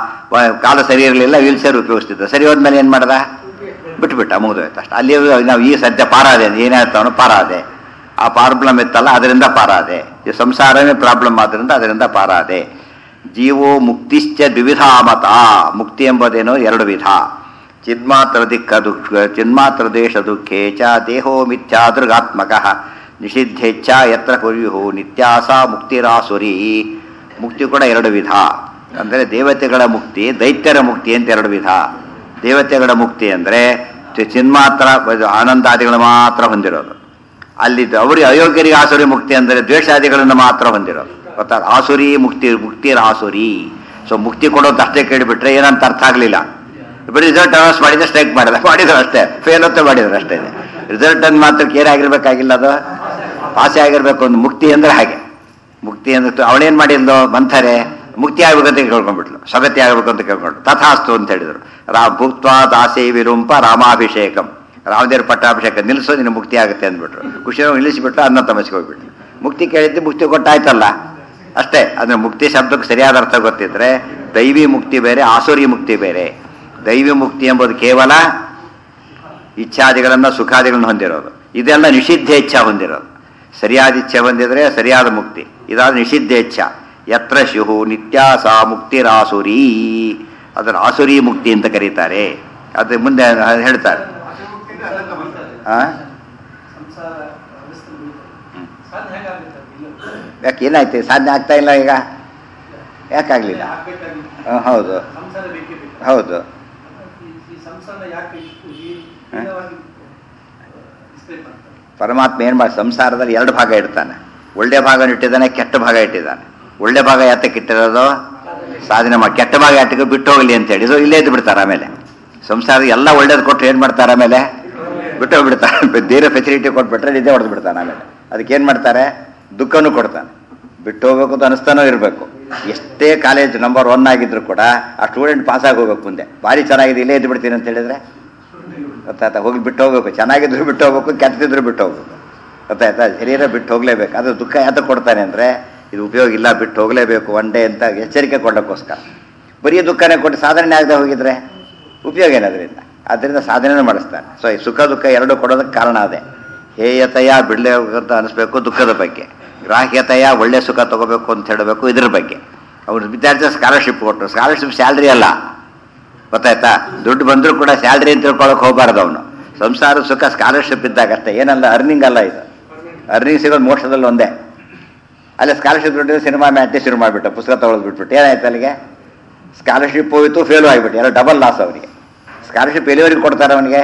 ಕಾಲ ಸರಿ ಇರಲಿಲ್ಲ ವೀಲ್ ಚೇರ್ ಉಪಯೋಗಿಸ್ತಿದ್ದ ಸರಿ ಹೋದ್ಮೇಲೆ ಏನು ಮಾಡ್ದ ಬಿಟ್ಬಿಟ್ಟ ಮುಗಿದೋಯ್ತು ಅಷ್ಟೆ ಅಲ್ಲಿ ನಾವು ಈ ಸದ್ಯ ಪಾರಾದೆ ಏನಾಗ್ತಾವನು ಪಾರಾದೆ ಆ ಪ್ರಾಬ್ಲಮ್ ಇತ್ತಲ್ಲ ಅದರಿಂದ ಪಾರಾದೆ ಈ ಸಂಸಾರವೇ ಪ್ರಾಬ್ಲಮ್ ಆದ್ದರಿಂದ ಅದರಿಂದ ಪಾರಾದೆ ಜೀವೋ ಮುಕ್ತಿಶ್ಚ ದ್ವಿವಿಧ ಮತ ಮುಕ್ತಿ ಎಂಬುದೇನೋ ಎರಡು ವಿಧ ಚಿನ್ಮಾತ್ರ ದಿಕ್ಕ ದುಃಖ ಚಿನ್ಮಾತ್ರ ದೇಶ ದುಃಖೇ ಚ ದೇಹೋ ಮಿಥ್ಯಾದೃಗಾತ್ಮಕ ನಿಷಿದ್ಧೇಚ್ಛ ಯತ್ರ ಕುರ್ಯು ನಿತ್ಯಾಸ ಮುಕ್ತಿರಾಸುರಿ ಮುಕ್ತಿ ಕೂಡ ಎರಡು ವಿಧ ಅಂದರೆ ದೇವತೆಗಳ ಮುಕ್ತಿ ದೈತ್ಯರ ಮುಕ್ತಿ ಅಂತ ಎರಡು ವಿಧ ದೇವತೆಗಳ ಮುಕ್ತಿ ಅಂದರೆ ಚಿನ್ಮಾತ್ರ ಆನಂದಾದಿಗಳು ಮಾತ್ರ ಹೊಂದಿರೋದು ಅಲ್ಲಿ ಅವರಿಗೆ ಅಯೋಗ್ಯರಿಗೆ ಆಸುರಿ ಮುಕ್ತಿ ಅಂದರೆ ದ್ವೇಷಾದಿಗಳನ್ನು ಮಾತ್ರ ಹೊಂದಿರೋದು ಗೊತ್ತಾ ಆಸುರಿ ಮುಕ್ತಿ ಮುಕ್ತಿರ ಆಸುರಿ ಸೊ ಮುಕ್ತಿ ಕೊಡೋದು ಅಷ್ಟೇ ಕೇಳಿಬಿಟ್ರೆ ಏನಂತ ಅರ್ಥ ಆಗಲಿಲ್ಲ ಬರೀ ರಿಸಲ್ಟ್ ಅನೌನ್ಸ್ ಮಾಡಿದ್ರೆ ಸ್ಟ್ರೈಕ್ ಮಾಡಿದ ಮಾಡಿದ್ರು ಅಷ್ಟೇ ಫೇಲ್ ಹೊತ್ತೆ ಮಾಡಿದ್ರು ಅಷ್ಟೇ ರಿಸಲ್ಟ್ ಅನ್ನು ಮಾತ್ರಕ್ಕೆ ಏನಾಗಿರ್ಬೇಕಾಗಿಲ್ಲ ಅದು ಪಾಸೆ ಆಗಿರ್ಬೇಕು ಒಂದು ಮುಕ್ತಿ ಅಂದ್ರೆ ಹಾಗೆ ಮುಕ್ತಿ ಅಂದ್ರೆ ಅವಳೇನು ಮಾಡಿದ್ಲು ಬಂತಾರೆ ಮುಕ್ತಿ ಆಗ್ಬೇಕು ಅಂತ ಕೇಳ್ಕೊಂಡ್ಬಿಟ್ಲು ಸಗತಿ ಆಗ್ಬೇಕು ಅಂತ ಕೇಳ್ಕೊಂಡು ತಥಾಸ್ತು ಅಂತ ಹೇಳಿದ್ರು ರಾ ಭುಕ್ತ್ವಾ ದಾಸೇ ವಿರೂಪ ರಾಮಾಭಿಷೇಕಂ ರಾಮದೇವ್ರ ಪಟ್ಟಾಭಿಷೇಕ ನಿಲ್ಲಿಸೋ ನಿನ್ನ ಮುಕ್ತಿ ಆಗುತ್ತೆ ಅಂದ್ಬಿಟ್ರು ಖುಷಿಯಾಗಿ ನಿಲ್ಲಿಸಿಬಿಟ್ರು ಅನ್ನ ತಮಸ್ಗೆ ಹೋಗ್ಬಿಟ್ರು ಮುಕ್ತಿ ಕೇಳಿದ್ದು ಮುಕ್ತಿ ಕೊಟ್ಟಾಯ್ತಲ್ಲ ಅಷ್ಟೇ ಅಂದ್ರೆ ಮುಕ್ತಿ ಶಬ್ದಕ್ಕೆ ಸರಿಯಾದ ಅರ್ಥ ಗೊತ್ತಿದ್ರೆ ದೈವಿ ಮುಕ್ತಿ ಬೇರೆ ಆಸುರಿ ಮುಕ್ತಿ ಬೇರೆ ದೈವಿ ಮುಕ್ತಿ ಎಂಬುದು ಕೇವಲ ಇಚ್ಛಾದಿಗಳನ್ನು ಸುಖಾದಿಗಳನ್ನು ಹೊಂದಿರೋದು ಇದೆಲ್ಲ ನಿಷಿದ್ಧ ಇಚ್ಛಾ ಹೊಂದಿರೋದು ಸರಿಯಾದ ಇಚ್ಛೆ ಹೊಂದಿದ್ರೆ ಸರಿಯಾದ ಮುಕ್ತಿ ಇದಾದ ನಿಷಿದ್ಧ ಇಚ್ಛಾ ಯತ್ರ ಶಿಹು ನಿತ್ಯಾಸ ಮುಕ್ತಿರಾಸುರಿ ಅದನ್ನು ಆಸುರಿ ಮುಕ್ತಿ ಅಂತ ಕರೀತಾರೆ ಅದು ಮುಂದೆ ಹೇಳ್ತಾರೆ ಆ?
ಸಂಸಾರ ವ್ಯವಸ್ಥೆ ಸಾಧ್ಯ ಹೇಗಾಗುತ್ತೆ ಇಲ್ಲ
ಯಾಕೆ ಏನಾಯ್ತು ಸಾಧನೆ ಆಗ್ತಾ ಇಲ್ಲ ಈಗ ಯಾಕಾಗ್ಲಿಲ್ಲ
ಆಗ್ಬೇಕಾಗಿತ್ತು
ಆ, ಹೌದು
ಸಂಸಾರ ಬೇಕೇ ಬೇಕು
ಹೌದು
ಈ- ಈ ಸಂಸಾರ ಯಾಕೆ ಇಷ್ಟು ಈ
ಹ?
ವಿಧವಾಗಿ ಡಿಸ್ಪ್ಲೇ ಮಾಡ್ತಾರೆ
ಪರಮಾತ್ಮ ಏನು ಮಾಡಿ ಸಂಸಾರದಲ್ಲಿ ಎರಡು ಭಾಗ ಇಡ್ತಾನೆ ಒಳ್ಳೆ ಭಾಗ ಇಟ್ಟಿದ್ದಾನೆ ಕೆಟ್ಟ ಭಾಗ ಇಟ್ಟಿದ್ದಾನೆ ಒಳ್ಳೆ ಭಾಗ ಯಾತಕ್ಕೆ ಇಟ್ಟಿರೋದು ಸಾಧನೆ ಮಾಡಿ ಕೆಟ್ಟ ಭಾಗ ಯಾತಕ್ಕೆ ಬಿಟ್ಟು ಹೋಗಲಿ ಅಂತ ಹೇಳಿ ಇದು ಇಲ್ಲೇ ಇದ್ದು ಬಿಡ್ತಾರೆ ಆಮೇಲೆ ಸಂಸಾರ ಎಲ್ಲ ಒಳ್ಳೇದು ಕೊಟ್ಟರೆ ಏನು ಮಾಡ್ತಾರೆ ಆಮೇಲೆ ಬಿಟ್ಟು ಹೋಗ್ಬಿಡ್ತಾರೆ ಬೇರೆ ಫೆಸಿಲಿಟಿ ಕೊಟ್ಬಿಟ್ರೆ ನಿದ್ದೆ ಹೊಡೆದು ಬಿಡ್ತಾನೆ ಆಮೇಲೆ ಅದಕ್ಕೆ ಏನು ಮಾಡ್ತಾರೆ ದುಃಖನೂ ಕೊಡ್ತಾನೆ ಬಿಟ್ಟು ಹೋಗ್ಬೇಕು ಅಂತ ಅನಿಸ್ತಾನೋ ಇರಬೇಕು ಎಷ್ಟೇ ಕಾಲೇಜ್ ನಂಬರ್ ಒನ್ ಆಗಿದ್ರು ಕೂಡ ಆ ಸ್ಟೂಡೆಂಟ್ ಪಾಸ್ ಆಗಿ ಹೋಗ್ಬೇಕು ಮುಂದೆ ಭಾರಿ ಚೆನ್ನಾಗಿದೆ ಇಲ್ಲೇ ಇದ್ದು ಬಿಡ್ತೀನಿ ಅಂತ ಹೇಳಿದ್ರೆ ಗೊತ್ತಾಯ್ತಾ ಹೋಗಿ ಬಿಟ್ಟು ಹೋಗ್ಬೇಕು ಚೆನ್ನಾಗಿದ್ರು ಬಿಟ್ಟು ಹೋಗ್ಬೇಕು ಕೆಟ್ಟದಿದ್ರು ಬಿಟ್ಟು ಹೋಗ್ಬೇಕು ಗೊತ್ತಾಯ್ತಾ ಶರೀರ ಬಿಟ್ಟು ಹೋಗ್ಲೇಬೇಕು ಅದು ದುಃಖ ಯಾತ ಕೊಡ್ತಾನೆ ಅಂದರೆ ಇದು ಉಪಯೋಗ ಇಲ್ಲ ಬಿಟ್ಟು ಹೋಗಲೇಬೇಕು ಒನ್ ಡೇ ಅಂತ ಎಚ್ಚರಿಕೆ ಕೊಡೋಕ್ಕೋಸ್ಕರ ಬರೀ ದುಃಖನೇ ಕೊಟ್ಟು ಸಾಧನೆ ಆಗದೆ ಹೋಗಿದ್ರೆ ಉಪಯೋಗ ಏನದ್ರಿಂದ ಆದ್ದರಿಂದ ಸಾಧನೆ ಮಾಡಿಸ್ತಾನೆ ಸೊ ಈ ಸುಖ ದುಃಖ ಎರಡು ಕೊಡೋದಕ್ಕೆ ಕಾರಣ ಅದೇ ಹೇಯತಯ ಬಿಡಲೇ ಅಂತ ಅನಿಸ್ಬೇಕು ದುಃಖದ ಬಗ್ಗೆ ಗ್ರಾಹ್ಯತೆಯ ಒಳ್ಳೆ ಸುಖ ತಗೋಬೇಕು ಅಂತ ಹೇಳಬೇಕು ಇದ್ರ ಬಗ್ಗೆ ಅವ್ರು ವಿದ್ಯಾರ್ಥಿ ಸ್ಕಾಲರ್ಶಿಪ್ ಕೊಟ್ಟರು ಸ್ಕಾಲರ್ಶಿಪ್ ಸ್ಯಾಲ್ರಿ ಅಲ್ಲ ಗೊತ್ತಾಯ್ತಾ ದುಡ್ಡು ಬಂದರೂ ಕೂಡ ಸ್ಯಾಲ್ರಿ ಅಂತ ತಿಳ್ಕೊಳಕ್ ಹೋಗಬಾರ್ದು ಅವನು ಸಂಸಾರ ಸುಖ ಸ್ಕಾಲರ್ಶಿಪ್ ಇದ್ದಾಗ ಅಷ್ಟೇ ಏನಲ್ಲ ಅರ್ನಿಂಗ್ ಅಲ್ಲ ಇದು ಅರ್ನಿಂಗ್ ಸಿಗೋದು ಮೋಕ್ಷದಲ್ಲಿ ಒಂದೇ ಅಲ್ಲೇ ಸ್ಕಾಲರ್ಶಿಪ್ ದುಡ್ಡು ಸಿನಿಮಾ ಮ್ಯಾಚ್ ಶುರು ಮಾಡಿಬಿಟ್ಟು ಪುಸ್ತಕ ತಗೊಳೋದು ಬಿಟ್ಬಿಟ್ಟು ಏನಾಯ್ತು ಅಲ್ಲಿಗೆ ಸ್ಕಾಲರ್ಶಿಪ್ ಹೋಯಿತು ಫೇಲು ಆಗಿಬಿಟ್ಟು ಎಲ್ಲ ಡಬಲ್ ಲಾಸ್ ಅವನಿಗೆ ಸ್ಕಾಲರ್ಶಿಪ್ ಎಲ್ಲಿವರೆಗೆ ಕೊಡ್ತಾರೆ ಅವನಿಗೆ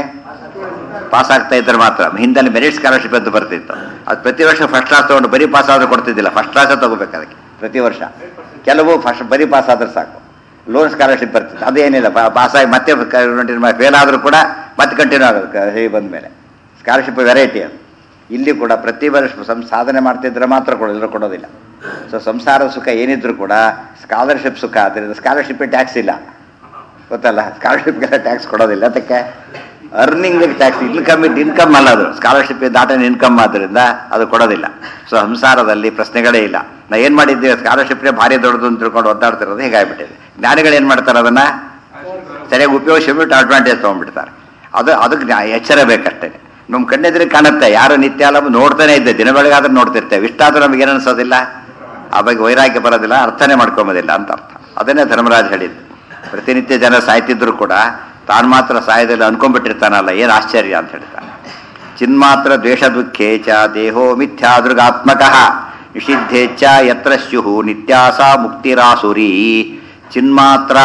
ಪಾಸ್ ಆಗ್ತಾ ಇದ್ರೆ ಮಾತ್ರ ಹಿಂದಲ್ಲಿ ಮೆರಿಟ್ ಸ್ಕಾಲರ್ಶಿಪ್ ಅಂತ ಬರ್ತಿತ್ತು ಅದು ಪ್ರತಿ ವರ್ಷ ಫಸ್ಟ್ ಕ್ಲಾಸ್ ತೊಗೊಂಡು ಬರೀ ಪಾಸ್ ಆದರೂ ಕೊಡ್ತಿದ್ದಿಲ್ಲ ಫಸ್ಟ್ ಕ್ಲಾಸೇ ತಗೋಬೇಕು ಅದಕ್ಕೆ ಪ್ರತಿ ವರ್ಷ ಕೆಲವು ಫಸ್ಟ್ ಬರೀ ಪಾಸ್ ಆದ್ರೆ ಸಾಕು ಲೋನ್ ಸ್ಕಾಲರ್ಶಿಪ್ ಬರ್ತಿತ್ತು ಅದೇನಿಲ್ಲ ಪಾಸ್ ಆಗಿ ಮತ್ತೆ ಫೇಲ್ ಆದರೂ ಕೂಡ ಮತ್ತೆ ಕಂಟಿನ್ಯೂ ಆಗೋದು ಹೇಗೆ ಬಂದ ಮೇಲೆ ಸ್ಕಾಲರ್ಶಿಪ್ ವೆರೈಟಿ ಅದು ಇಲ್ಲಿ ಕೂಡ ಪ್ರತಿ ವರ್ಷ ಸಂ- ಸಾಧನೆ ಮಾಡ್ತಿದ್ರೆ ಮಾತ್ರ ಕೊಡೋದಿಲ್ಲ ಕೊಡೋದಿಲ್ಲ ಸೊ ಸಂಸಾರದ ಸುಖ ಏನಿದ್ರು ಕೂಡ ಸ್ಕಾಲರ್ಶಿಪ್ ಸುಖ ಅದರಿಂದ ಸ್ಕಾಲರ್ಶಿಪ್ ಟ್ಯಾಕ್ಸ್ ಇಲ್ಲ ಗೊತ್ತಲ್ಲ ಸ್ಕಾಲರ್ಶಿಪ್ಗೆಲ್ಲ ಟ್ಯಾಕ್ಸ್ ಕೊಡೋದಿಲ್ಲ ಅದಕ್ಕೆ ಅರ್ನಿಂಗ್ ಟ್ಯಾಕ್ಸ್ ಇನ್ಕಮ್ ಇನ್ಕಮ್ ಅಲ್ಲ ಅದು ಸ್ಕಾಲರ್ಶಿಪ್ ದಾಟನ್ ಇನ್ಕಮ್ ಆದ್ದರಿಂದ ಅದು ಕೊಡೋದಿಲ್ಲ ಸೊ ಸಂಸಾರದಲ್ಲಿ ಪ್ರಶ್ನೆಗಳೇ ಇಲ್ಲ ನಾ ಏನು ಮಾಡಿದ್ದೀವಿ ಸ್ಕಾಲರ್ಶಿಪ್ನೇ ಭಾರಿ ದೊಡ್ಡದು ಅಂತ ತಿಳ್ಕೊಂಡು ಒದ್ದಾಡ್ತಿರೋದು ಹೀಗಾಗ್ಬಿಟ್ಟಿದೆ ಜ್ಞಾನಿಗಳು ಏನು ಮಾಡ್ತಾರೆ ಅದನ್ನು ಸರಿಯಾಗಿ ಉಪಯೋಗಿಸಿಬಿಟ್ಟು ಅಡ್ವಾಂಟೇಜ್ ತೊಗೊಂಡ್ಬಿಡ್ತಾರೆ ಅದು ಅದಕ್ಕೆ ಜ್ಞಾ- ಎಚ್ಚರ ಬೇಕಷ್ಟೇ ನಮ್ಮ ಕಣ್ಣೆದ್ರೆ ಕಾಣುತ್ತೆ ಯಾರು ನಿತ್ಯ ಅಲ್ಲ ನೋಡ್ತಾನೆ ಇದ್ದೆ ದಿನ ಬೆಳಗಾದ್ರೆ ನೋಡ್ತಿರ್ತೇವೆ ಇಷ್ಟಾದ್ರೂ ನಮಗೆ ಏನು ಅನ್ಸೋದಿಲ್ಲ ಆ ಬಗ್ಗೆ ವೈರಾಗ್ಯ ಬರೋದಿಲ್ಲ ಅರ್ಥನೇ ಮಾಡ್ಕೊಂಬೋದಿಲ್ಲ ಅಂತ ಅರ್ಥ ಅದನ್ನೇ ಧರ್ಮರಾಜ್ ಹೇಳಿದ್ದು ಪ್ರತಿನಿತ್ಯ ಜನ ಸಾಯ್ತಿದ್ರು ಕೂಡ ತಾನು ಮಾತ್ರ ಸಾಯದಲ್ಲಿ ಅನ್ಕೊಂಡ್ಬಿಟ್ಟಿರ್ತಾನಲ್ಲ ಏನು ಆಶ್ಚರ್ಯ ಅಂತ ಹೇಳ್ತಾನೆ ಚಿನ್ಮಾತ್ರ ದ್ವೇಷ ದುಃಖೇ ಚ ದೇಹೋ ಮಿಥ್ಯಾದೃಗಾತ್ಮಕ ನಿಷಿದ್ಧೇಚ್ಛ ಯತ್ರ ಸ್ಯು ನಿತ್ಯಾಸ ಮುಕ್ತಿರಾಸುರಿ ಚಿನ್ಮಾತ್ರ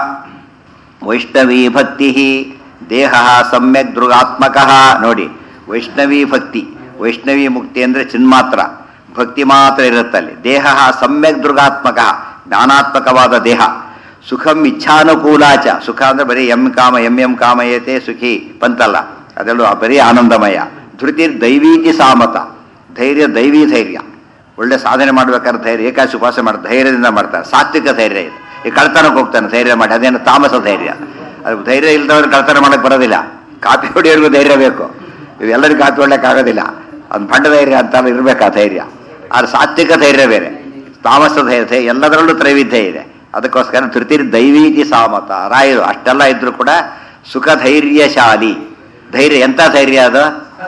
ವೈಷ್ಣವೀ ಭಕ್ತಿ ದೇಹ ಸಮ್ಯಕ್ ದೃಗಾತ್ಮಕ ನೋಡಿ ವೈಷ್ಣವೀ ಭಕ್ತಿ ವೈಷ್ಣವೀ ಮುಕ್ತಿ ಅಂದರೆ ಚಿನ್ಮಾತ್ರ ಭಕ್ತಿ ಮಾತ್ರ ಇರುತ್ತಲ್ಲಿ ದೇಹ ಸಮ್ಯಕ್ ದೃಗಾತ್ಮಕ ಜ್ಞಾನಾತ್ಮಕವಾದ ದೇಹ ಸುಖಂ ಇಚ್ಛಾನುಕೂಲಾಚ ಸುಖ ಅಂದ್ರೆ ಬರೀ ಎಂ ಕಾಮ ಎಂ ಎಂ ಕಾಮಯತೆ ಸುಖಿ ಪಂತಲ್ಲ ಅದೆಲ್ಲ ಬರೀ ಆನಂದಮಯ ಧೃತಿರ್ ದೈವೀತಿ ಸಾಮತ ಧೈರ್ಯ ದೈವಿ ಧೈರ್ಯ ಒಳ್ಳೆ ಸಾಧನೆ ಮಾಡ್ಬೇಕಾದ್ರೆ ಧೈರ್ಯ ಏಕಾಶಿ ಉಪವಾಸ ಮಾಡ್ತಾರೆ ಧೈರ್ಯದಿಂದ ಮಾಡ್ತಾರೆ ಸಾತ್ವಿಕ ಧೈರ್ಯ ಇದು ಈ ಕಳ್ತನಕ್ಕೆ ಹೋಗ್ತಾನೆ ಧೈರ್ಯ ಮಾಡಿ ಅದೇನು ತಾಮಸ ಧೈರ್ಯ ಅದು ಧೈರ್ಯ ಇಲ್ದವ್ರು ಕಳ್ತನ ಮಾಡಕ್ಕೆ ಬರೋದಿಲ್ಲ ಕಾಪಿ ಹೊಡಿಯೋರ್ಗೂ ಧೈರ್ಯ ಬೇಕು ಇವೆಲ್ಲರಿಗೂ ಕಾಪಿ ಹೊಡ್ಲಿಕ್ಕೆ ಆಗೋದಿಲ್ಲ ಅದು ಬಂಡ ಧೈರ್ಯ ಅಂತ ಇರಬೇಕು ಆ ಧೈರ್ಯ ಆದ್ರೆ ಸಾತ್ವಿಕ ಧೈರ್ಯ ಬೇರೆ ತಾಮಸ ಧೈರ್ಯ ಎಲ್ಲದರಲ್ಲೂ ತ್ರೈವಿಧ್ಯ ಇದೆ ಅದಕ್ಕೋಸ್ಕರ ತೃತೀರ್ ದೈವೀತಿ ಸಾಮತ ರಾಯರು ಅಷ್ಟೆಲ್ಲ ಇದ್ರು ಕೂಡ ಸುಖ ಧೈರ್ಯಶಾಲಿ ಧೈರ್ಯ ಎಂಥ ಧೈರ್ಯ ಅದು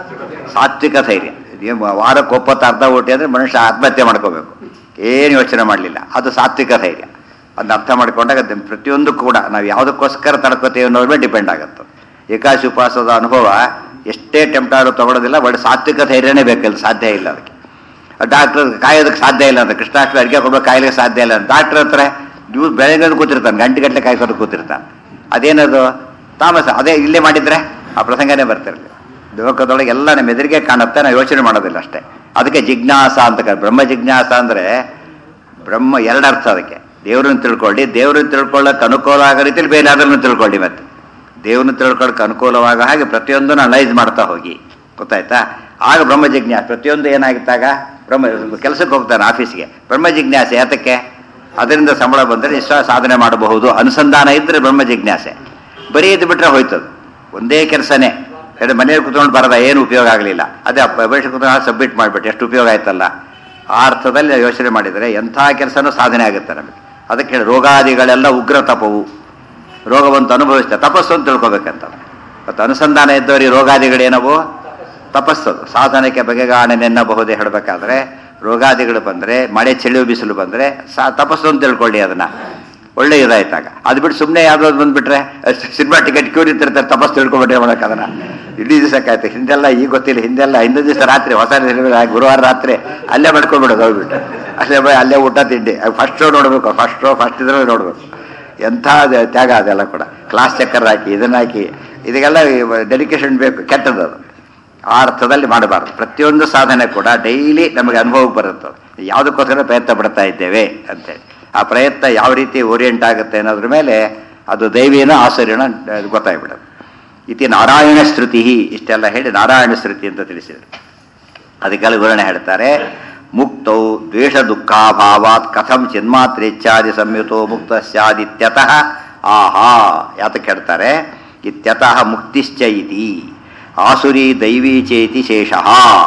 ಸಾತ್ವಿಕ ಧೈರ್ಯ ಇದೇನ್ ವಾರಕ್ಕೆ ಒಪ್ಪತ್ತು ಅರ್ಧ ಊಟಿ ಅಂದರೆ ಮನುಷ್ಯ ಆತ್ಮಹತ್ಯೆ ಮಾಡ್ಕೋಬೇಕು ಏನು ಯೋಚನೆ ಮಾಡಲಿಲ್ಲ ಅದು ಸಾತ್ವಿಕ ಧೈರ್ಯ ಅದನ್ನ ಅರ್ಥ ಮಾಡ್ಕೊಂಡಾಗ ಅದ್ ಪ್ರತಿಯೊಂದು ಕೂಡ ನಾವು ಯಾವುದಕ್ಕೋಸ್ಕರ ತಡ್ಕೋತೀವಿ ಅನ್ನೋದ್ರ ಮೇಲೆ ಡಿಪೆಂಡ್ ಆಗುತ್ತೆ ಏಕಾಶಿ ಉಪವಾಸದ ಅನುಭವ ಎಷ್ಟೇ ಟೆಂಪ್ಟಾರು ತಗೊಳ್ಳೋದಿಲ್ಲ ಒಳ್ಳೆ ಸಾತ್ವಿಕ ಧೈರ್ಯನೇ ಬೇಕಲ್ಲ ಸಾಧ್ಯ ಇಲ್ಲ ಅದಕ್ಕೆ ಡಾಕ್ಟರ್ ಕಾಯೋದಕ್ಕೆ ಸಾಧ್ಯ ಇಲ್ಲ ಅಂತ ಕೃಷ್ಣಾಷ್ಟಮಿ ಅಡುಗೆ ಕೊಡ್ಬೇಕು ಕಾಯಿಲೆಗೆ ಸಾಧ್ಯ ಇಲ್ಲ ಡಾಕ್ಟರ್ ಹತ್ರ ನೀವು ಬೆಳಗ್ಗೆ ಕೂತಿರ್ತಾನೆ ಗಂಟೆ ಗಂಟೆ ಕಾಯ್ಕೊಂಡು ಕೂತಿರ್ತಾನೆ ಅದೇನದು ತಾಮಸ ಅದೇ ಇಲ್ಲೇ ಮಾಡಿದ್ರೆ ಆ ಪ್ರಸಂಗನೇ ಬರ್ತಿರಲಿಲ್ಲ ಲೋಕದೊಳಗೆ ಎಲ್ಲ ನಮ್ಮ ಎದುರಿಗೆ ಕಾಣುತ್ತೆ ನಾವು ಯೋಚನೆ ಮಾಡೋದಿಲ್ಲ ಅಷ್ಟೇ ಅದಕ್ಕೆ ಜಿಜ್ಞಾಸ ಅಂತ ಕರೆ ಬ್ರಹ್ಮ ಜಿಜ್ಞಾಸ ಅಂದರೆ ಬ್ರಹ್ಮ ಎರಡು ಅರ್ಥ ಅದಕ್ಕೆ ದೇವ್ರನ್ನ ತಿಳ್ಕೊಳ್ಳಿ ದೇವ್ರನ್ನ ತಿಳ್ಕೊಳ್ಳೋಕೆ ಅನುಕೂಲ ಆಗೋ ರೀತಿಯಲ್ಲಿ ಬೇರೆ ಅದನ್ನು ತಿಳ್ಕೊಳ್ಳಿ ಮತ್ತೆ ದೇವ್ರನ್ನ ತಿಳ್ಕೊಳ್ಳೋಕೆ ಅನುಕೂಲವಾಗ ಹಾಗೆ ಪ್ರತಿಯೊಂದನ್ನು ಅನಲೈಸ್ ಮಾಡ್ತಾ ಹೋಗಿ ಗೊತ್ತಾಯ್ತಾ ಆಗ ಬ್ರಹ್ಮ ಜಿಜ್ಞಾಸ ಪ್ರತಿಯೊಂದು ಏನಾಗಿತ್ತಾಗ ಬ್ರಹ್ಮ ಕೆಲಸಕ್ಕೆ ಹೋಗ್ತಾನೆ ಆಫೀಸ್ಗೆ ಬ್ರಹ್ಮ ಜಿಜ್ಞಾಸೆ ಯಾತಕ್ಕೆ ಅದರಿಂದ ಸಂಬಳ ಬಂದರೆ ಇಷ್ಟ ಸಾಧನೆ ಮಾಡಬಹುದು ಅನುಸಂಧಾನ ಇದ್ದರೆ ಬ್ರಹ್ಮ ಜಿಜ್ಞಾಸೆ ಬರೀ ಇದು ಬಿಟ್ಟರೆ ಹೋಯ್ತದು ಒಂದೇ ಕೆಲಸನೇ ಹೇಳಿ ಮನೆಯಲ್ಲಿ ಕುತ್ಕೊಂಡು ಬರದ ಏನು ಉಪಯೋಗ ಆಗಲಿಲ್ಲ ಅದೇ ಪರೀಕ್ಷೆ ಕುತ್ಕೊಂಡು ಸಬ್ಮಿಟ್ ಮಾಡಿಬಿಟ್ಟು ಎಷ್ಟು ಉಪಯೋಗ ಆಯ್ತಲ್ಲ ಆ ಅರ್ಥದಲ್ಲಿ ಯೋಚನೆ ಮಾಡಿದರೆ ಎಂಥ ಕೆಲಸನೂ ಸಾಧನೆ ಆಗುತ್ತೆ ನಮಗೆ ಅದಕ್ಕೆ ಹೇಳಿ ರೋಗಾದಿಗಳೆಲ್ಲ ಉಗ್ರ ತಪವು ರೋಗವಂತ ಅನುಭವಿಸ್ತಾರೆ ತಪಸ್ಸು ಅಂತ ತಿಳ್ಕೊಬೇಕಂತ ಮತ್ತು ಅನುಸಂಧಾನ ಇದ್ದವರಿಗೆ ರೋಗಾದಿಗಳೇನವು ತಪಸ್ಸು ಸಾಧನಕ್ಕೆ ಬಗೆಗಾಣನೆನ್ನಬಹುದೇ ಹೇಳಬೇಕಾದ್ರೆ ರೋಗಾದಿಗಳು ಬಂದರೆ ಮಳೆ ಚಳಿ ಬಿಸಿಲು ಬಂದರೆ ಸಾ ತಪಸ್ಸು ಅಂತ ತಿಳ್ಕೊಳ್ಳಿ ಅದನ್ನ ಒಳ್ಳೆ ಇದಾಯ್ತಾಗ ಅದು ಬಿಟ್ಟು ಸುಮ್ಮನೆ ಯಾವ್ದಾದ್ರು ಬಂದ್ಬಿಟ್ರೆ ಸಿನಿಮಾ ಟಿಕೆಟ್ ಕ್ಯೂ ನಿಂತಿರ್ತಾರೆ ತಪಸ್ಸು ತಿಳ್ಕೊಬಿಟ್ರೆ ಮಾಡಕ್ಕೆ ಅದನ್ನ ಇಡೀ ದಿವಸಕ್ಕಾಯ್ತು ಹಿಂದೆಲ್ಲ ಈಗ ಗೊತ್ತಿಲ್ಲ ಹಿಂದೆಲ್ಲ ಹಿಂದೆ ದಿವಸ ರಾತ್ರಿ ಹೊಸ ಸಿನಿಮಾ ಗುರುವಾರ ರಾತ್ರಿ ಅಲ್ಲೇ ಮಾಡ್ಕೊಂಡ್ಬಿಡೋದು ಹೋಗ್ಬಿಟ್ಟು ಅಲ್ಲೇ ಬೈ ಅಲ್ಲೇ ಊಟ ತಿಂಡಿ ಫಸ್ಟ್ ಶೋ ನೋಡಬೇಕು ಫಸ್ಟ್ ಶೋ ಫಸ್ಟ್ ಇದ್ರಲ್ಲಿ ನೋಡಬೇಕು ಎಂಥ ಅದು ತ್ಯಾಗ ಅದೆಲ್ಲ ಕೂಡ ಕ್ಲಾಸ್ ಚಕ್ಕರ್ ಹಾಕಿ ಇದನ್ನ ಹಾಕಿ ಇದಕ್ಕೆಲ್ಲ ಡೆಡಿಕೇಶನ್ ಬೇಕು ಕೆಟ್ಟದ್ದು ಅದು ಆ ಅರ್ಥದಲ್ಲಿ ಮಾಡಬಾರ್ದು ಪ್ರತಿಯೊಂದು ಸಾಧನೆ ಕೂಡ ಡೈಲಿ ನಮಗೆ ಅನುಭವಕ್ಕೆ ಬರುತ್ತೆ ಯಾವುದಕ್ಕೋಸ್ಕರ ಪ್ರಯತ್ನ ಪಡ್ತಾ ಇದ್ದೇವೆ ಅಂತೇಳಿ ಆ ಪ್ರಯತ್ನ ಯಾವ ರೀತಿ ಓರಿಯೆಂಟ್ ಆಗುತ್ತೆ ಅನ್ನೋದ್ರ ಮೇಲೆ ಅದು ದೈವೇನ ಆಸರ್ಯನ ಗೊತ್ತಾಗ್ಬಿಡೋದು ಇತಿ ನಾರಾಯಣ ಶ್ರುತಿ ಇಷ್ಟೆಲ್ಲ ಹೇಳಿ ನಾರಾಯಣ ಶ್ರುತಿ ಅಂತ ತಿಳಿಸಿದರು ಅದಕ್ಕೆಲ್ಲ ವಿವರಣೆ ಹೇಳ್ತಾರೆ ಮುಕ್ತೌ ದ್ವೇಷ ದುಃಖಾಭಾವಾತ್ ಕಥಂ ಚಿನ್ಮಾತ್ರೇಚ್ಛಾದಿ ಸಂಯುತೋ ಮುಕ್ತ ಸ್ಯಾದಿತ್ಯತಃ ಆಹಾ ಯಾತಕ್ಕೆ ಹೇಳ್ತಾರೆ ಇತ್ಯತಃ ಮುಕ್ತಿಶ್ಚ ಇತಿ ಆಸುರಿ ದೈವಿ ಚೇತಿ ಶೇಷಃ